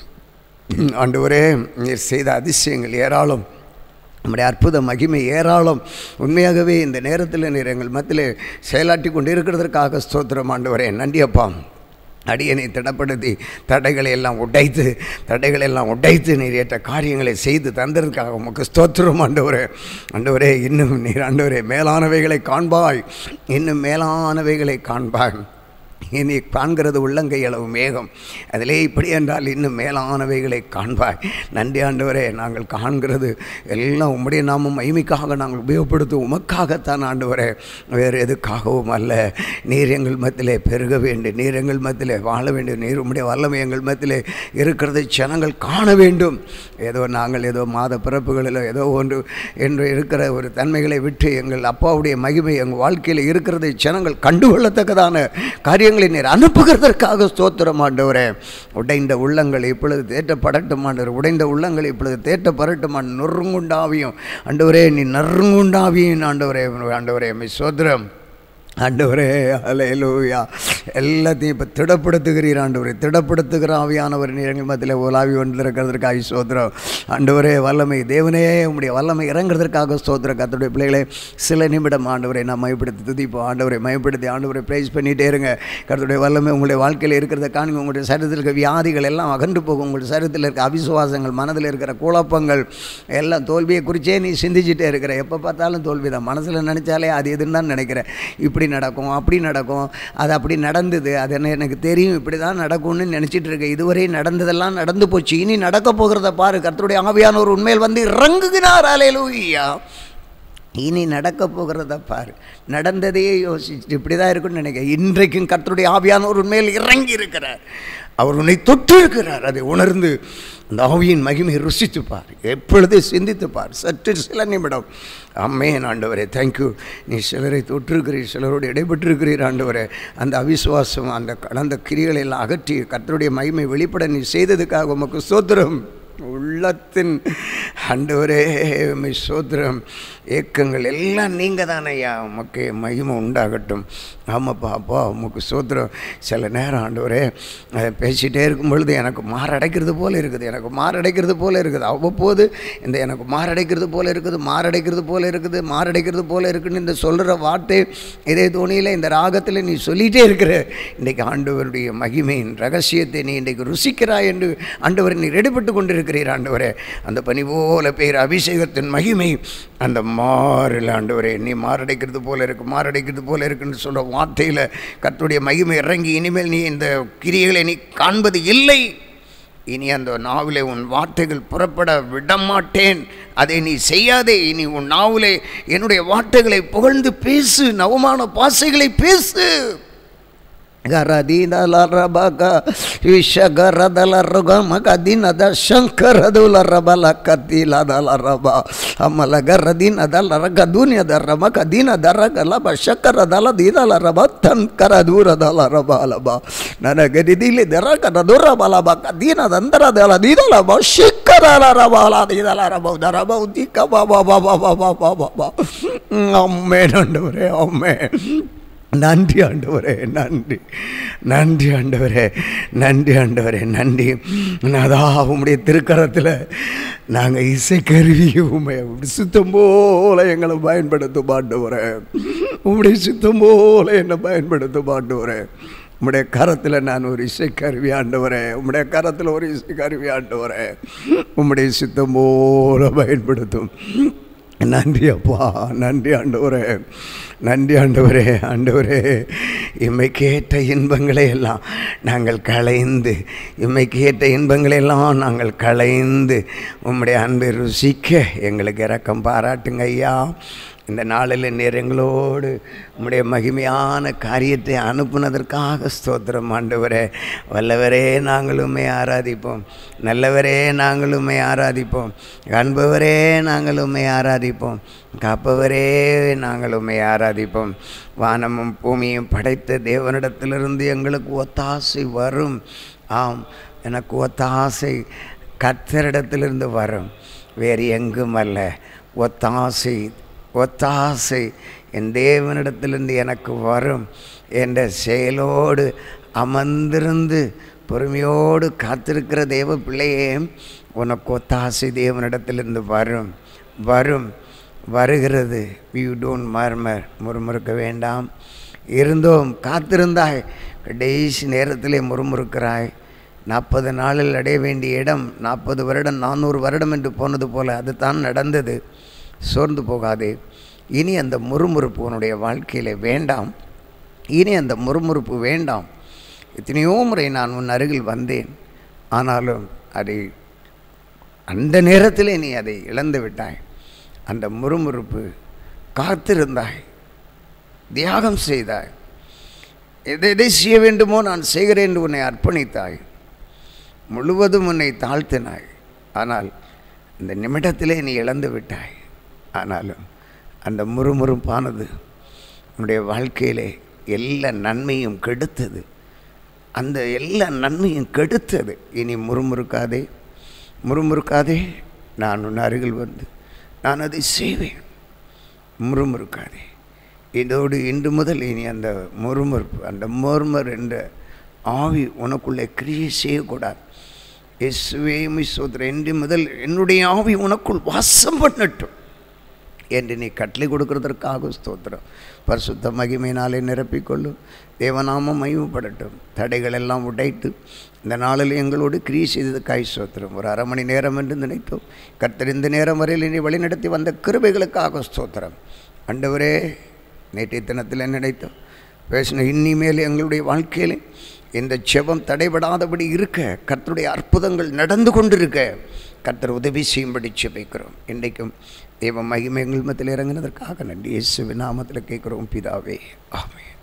ஆண்டவரே நீர் செய்த அதிசயங்கள் ஏராளம் நம்முடைய அற்புத மகிமை ஏராளம் உண்மையாகவே இந்த நேரத்தில் நீர் எங்கள் மத்தியில் செயலாற்றி கொண்டு இருக்கிறதற்காக ஸ்தோத்திரம் ஆண்டவரே நன்றி அப்பா அடியனை திடப்படுத்தி தடைகளை எல்லாம் உடைத்து தடைகளை எல்லாம் உடைத்து நீர் ஏற்ற காரியங்களை செய்து தந்ததற்காக உமக்கு ஸ்தோத்திரம் ஆண்டவரே ஆண்டவரே இன்னும் நீர் ஆண்டவரே மேலானவைகளை காண்பாய் இன்னும் மேலானவைகளை காண்பாய் இனி காண்கிறது உள்ளங்கை அளவு மேகம் அதிலே இப்படி என்றால் இன்னும் மேலானவைகளை காண்பாய் நன்றி ஆண்டவரே நாங்கள் காண்கிறது எல்லாம் உம்முடைய நாமம் மகிமைக்காக நாங்கள் உபயோகப்படுத்தும் உமக்காகத்தான் ஆண்டவரே வேறு எதுக்காகவும் அல்ல நீர் எங்கள் மத்தியிலே பெருக வேண்டும் நீர் எங்கள் மத்தியிலே வாழ வேண்டும் நீர் உம்முடைய வல்லமை எங்கள் மத்தியிலே இருக்கிறதை ஜனங்கள் காண வேண்டும் ஏதோ நாங்கள் ஏதோ மாத பிறப்புகளிலோ ஏதோ ஒன்று என்று இருக்கிற ஒரு தன்மைகளை விட்டு எங்கள் அப்பாவுடைய மகிமை எங்கள் வாழ்க்கையில் இருக்கிறதை ஜனங்கள் கண்டுகொள்ளத்தக்கதான காரியங்களை நீர் அனுப்புகிறதற்காக ஸ்தோத்திரம் ஆண்டவரே உடைந்த உள்ளங்கள் இப்பொழுது தேற்றப்படட்டும் ஆண்டவர் உடைந்த உள்ளங்கள் இப்பொழுது தேற்றப்படட்டும் ஆண்டு நொறுங்குண்டாவியும் ஆண்டவரே நீ நறுங்குண்டாவியும் ஆண்டவரே ஆண்டவரே மை சோத்திரம் ஆண்டவரே அலையலூயா எல்லாத்தையும் இப்போ திடப்படுத்துகிறீர் ஆண்டவரே திடப்படுத்துகிற ஆவியானவர் நீரங்கள் மத்தியில் உலாவி கொண்டிருக்கிறதற்காக ஸ்தோத்திரம் ஆண்டவரே வல்லமை தேவனே உம்முடைய வல்லமை இறங்குறதற்காக ஸ்தோத்திரம் கத்தருடைய பிள்ளைகளை சில நிமிடம் ஆண்டவரை நான் மயப்படுத்தி துதிப்போம் ஆண்டவரை மயப்படுத்தி ஆண்டவரை ப்ரைஸ் பண்ணிகிட்டே இருங்க கருத்துடைய வல்லமை உங்களுடைய வாழ்க்கையில் இருக்கிறத காணுங்க உங்களுடைய சரீரத்தில் இருக்க வியாதிகள் எல்லாம் அகன்று போகும் உங்களுடைய சரீரத்தில் இருக்க அவிசுவாசங்கள் மனதில் இருக்கிற குழப்பங்கள் எல்லாம் தோல்வியை குறிச்சே நீ சிந்திச்சுட்டே இருக்கிற எப்போ பார்த்தாலும் தோல்வி தான் மனசில் நினச்சாலே அது எதுன்னு தான் நினைக்கிறேன் இப்படி நடக்கும் அப்படி நடக்கும் அது அப்படி நடந்தது அது என்ன எனக்கு தெரியும் இப்படி தான் நடக்கும்னு நினச்சிட்டு இருக்கேன் இதுவரை நடந்ததெல்லாம் நடந்து போச்சு இனி நடக்க போகிறத பாரு கர்த்தருடைய ஆவியானவர் உண்மையில் வந்து இறங்குகிறார் அலையலூயா இனி நடக்க போகிறத பாரு நடந்ததையே யோசிச்சுட்டு இப்படி தான் இருக்குன்னு நினைக்கிறேன் இன்றைக்கும் கர்த்தருடைய ஆவியானவர் உண்மையில் இறங்கி இருக்கிறார் அவர் உன்னை தொட்டு இருக்கிறார் அதை உணர்ந்து அந்த ஆவியின் மகிமையை ருசித்து பார் எப்பொழுது சிந்தித்து பார் சற்று சில நிமிடம் அம்மேன் ஆண்டவரே தேங்க்யூ நீ சிலரை தொற்றிருக்கிறீர் சிலரோடு இடைபெற்றிருக்கிறீர் ஆண்டவரே அந்த அவிசுவாசம் அந்த கடந்த கிரிகளை எல்லாம் அகற்றி கர்த்தருடைய மகிமை வெளிப்பட நீ செய்ததுக்காக உமக்கு சோத்திரம் உள்ளத்தின் ஆண்டவரே உம்மை சோத்திரம் ஏக்கங்கள் எல்லாம் நீங்கள் தானே ஐயா உமக்கு மகிமை உண்டாகட்டும் ஆமாப்பா அப்பா உமக்கு சோத்திரம் சில நேரம் ஆண்டவரே அதை பேசிகிட்டே இருக்கும் பொழுது எனக்கு மாரடைக்கிறது போல் இருக்குது எனக்கு மாரடைக்கிறது போல் இருக்குது அவ்வப்போது இந்த எனக்கு மாரடைக்கிறது போல் இருக்குது மாரடைக்கிறது போல் இருக்குது மாரடைக்கிறது போல் இருக்குன்னு இந்த சொல்கிற வார்த்தை இதே தோணியில் இந்த ராகத்தில் நீ சொல்லிகிட்டே இருக்கிற இன்றைக்கு ஆண்டவருடைய மகிமையின் ரகசியத்தை நீ இன்றைக்கு ருசிக்கிறாய் என்று ஆண்டவர் நீ ரெடிப்பட்டு கொண்டிருக்கிறீர் ஆண்டவரே அந்த பனி போல பேர் அபிஷேகத்தின் மகிமை அந்த மாறில் ஆண்டவரே நீ மாரடைக்கிறது போல இருக்கு மாரடைக்கிறது போல இருக்குன்னு சொல்கிற வார்த்தையில் கர்த்தருடைய மகிமை இறங்கி இனிமேல் நீ இந்த கிரியைகளை நீ காண்பது இல்லை இனி அந்த நாவிலே உன் வார்த்தைகள் புறப்பட விடமாட்டேன் அதை நீ செய்யாதே இனி உன் நாவிலே என்னுடைய வார்த்தைகளை புகழ்ந்து பேசு நவமான பாசைகளை பேசு ಗರದಿನಲರಬಗ ವಿಷಗರದಲರುಗ ಮಗದಿನದ ಶಂಕರದುಲರಬಲ ಕದ್ದಿಲದಲರಬ ಅಮಲ ಗರದಿನದಲರ ಗದುನ್ಯದರ ಮಗದಿನದರ ಗಲಬ ಶಕರದಲ ದಿದಲರಬ ತನ್ಕರ ದೂರದಲರಬ ಅಲಬ ನನಗರಿದಿಲಿ ದರ ಕರ ದೂರ ಬಲಬ ಕದಿನದಂದರದಲ ದಿದಲಬ ಶಿಖರಲರಬಲ ದಿದಲರಬ ದರಬ ಉದಿಕ ಬಾಬಾ ಬಾಬಾ ಬಾಬಾ ಬಾಬಾ ಅಮ್ಮೆ ನಂಡವರೇ ಅಮ್ಮೆ நன்றி ஆண்டவரே நன்றி நன்றி ஆண்டவரே நன்றி ஆண்டவரே நன்றி நாதா உம்முடைய திருக்கரத்தில் நாங்கள் இசைக்கருவியை உண்மை சுத்தம் போல எங்களை பயன்படுத்தும் ஆண்டவரே உம்முடைய சுத்தம் போல என்னை பயன்படுத்தும் ஆண்டவரே உம்முடைய கரத்தில் நான் ஒரு இசைக்கருவி ஆண்டவரே உம்முடைய கரத்தில் ஒரு இசைக்கருவி ஆண்டவரே உம்முடைய சித்தம் போல பயன்படுத்தும் நன்றி அப்பா நன்றி ஆண்டவரே நன்றி ஆண்டவரே ஆண்டவரே இம்மை கேட்ட இன்பங்களை எல்லாம் நாங்கள் களைந்து இம்மை கேட்ட இன்பங்களை எல்லாம் நாங்கள் களைந்து உம்முடைய அன்பை ருசிக்க எங்களுக்கு இரக்கம் பாராட்டுங்க ஐயா இந்த நாளில் நீர் எங்களோடு உம்முடைய மகிமையான காரியத்தை அனுப்புனதற்காக ஸ்தோத்திரம் ஆண்டவரே வல்லவரே நாங்களுமே ஆராதிப்போம் நல்லவரே நாங்களுமே ஆராதிப்போம் காண்பவரே நாங்களுமே ஆராதிப்போம் காப்பவரே நாங்களுமே ஆராதிப்போம் வானமும் பூமியும் படைத்த தேவனிடத்திலிருந்து எங்களுக்கு ஒத்தாசை வரும் ஆம் எனக்கு ஒத்தாசை கத்தரிடத்திலிருந்து வரும் வேறு எங்கும் அல்ல ஒத்தாசை ஒத்தாசை என் தேவனிடத்திலிருந்து எனக்கு வரும் என்ற செயலோடு அமர்ந்திருந்து பொறுமையோடு காத்திருக்கிற தேவ பிள்ளையே உனக்கு ஒத்தாசை தேவனிடத்திலிருந்து வரும் வரும் வருகிறது யூ டோன்ட் மர்மர் முறுமுறுக்க வேண்டாம் இருந்தோம் காத்திருந்தாய் கடைசி நேரத்திலே முறுமுறுக்கிறாய் நாற்பது நாளில் அடைய வேண்டிய இடம் நாற்பது வருடம் நானூறு வருடம் என்று போனது போல அதுதான் நடந்தது சோர்ந்து போகாதே இனி அந்த முறுமுறுப்பு உன்னுடைய வாழ்க்கையில் வேண்டாம் இனி அந்த முறுமுறுப்பு வேண்டாம் எத்தனையோ முறை நான் உன் அருகில் வந்தேன் ஆனாலும் அதை அந்த நேரத்திலே நீ அதை இழந்து விட்டாய் அந்த முறுமுறுப்பு காத்திருந்தாய் தியாகம் செய்தாய் எதை எதை செய்ய வேண்டுமோ நான் செய்கிறேன் என்று உன்னை அர்ப்பணித்தாய் முழுவதும் உன்னை தாழ்த்தினாய் ஆனால் இந்த நிமிடத்திலே நீ இழந்து விட்டாய் ஆனாலும் அந்த முறுமுறுப்பானது உன்னுடைய வாழ்க்கையிலே எல்லா நன்மையும் கெடுத்தது அந்த எல்லா நன்மையும் கெடுத்தது இனி முறுமுறுக்காதே முறுமுறுக்காதே நான் உன் அருகில் வந்து நான் அதை செய்வேன் முறுமுறுக்காதே இதோடு இன்று முதல் இனி அந்த முறுமுறுப்பு அந்த மோர்மர் என்ற ஆவி உனக்குள்ளே கிரியை செய்யக்கூடாது இயேசுவே சோதர இன்று முதல் என்னுடைய ஆவி உனக்குள் வாசம் பண்ணட்டும் என்று நீ கட்டளை கொடுக்கறதற்காக ஸ்தோத்திரம் பரிசுத்த மகிமையினாலே நிரப்பிக்கொள்ளும் தேவநாமம் மகிமைப்படட்டும் தடைகள் எல்லாம் உடைத்து இந்த நாளில் எங்களோடு கிரியை செய்ததுக்காய் ஸ்தோத்திரம் ஒரு அரை மணி நேரம் என்று நினைத்தோம் கர்த்தர் இந்த நேரம் வரையில் நீ வழிநடத்தி வந்த கிருபைகளுக்காக ஸ்தோத்திரம் அண்டவரே நேற்றைய தினத்தில் நினைத்தோம் பேசின இனிமேல் எங்களுடைய வாழ்க்கையில் இந்த செபம் தடைபடாதபடி இருக்க கர்த்தருடைய அற்புதங்கள் நடந்து கொண்டிருக்க கர்த்தர் உதவி செய்யும்படி செபிக்கிறோம் இன்றைக்கும் தெய்வ மகிமை எங்கள் மத்தியில் இறங்கினதற்காக நன்றி இயேசுவின் நாமத்தில் கேட்குறோம் பிதாவே ஆமென்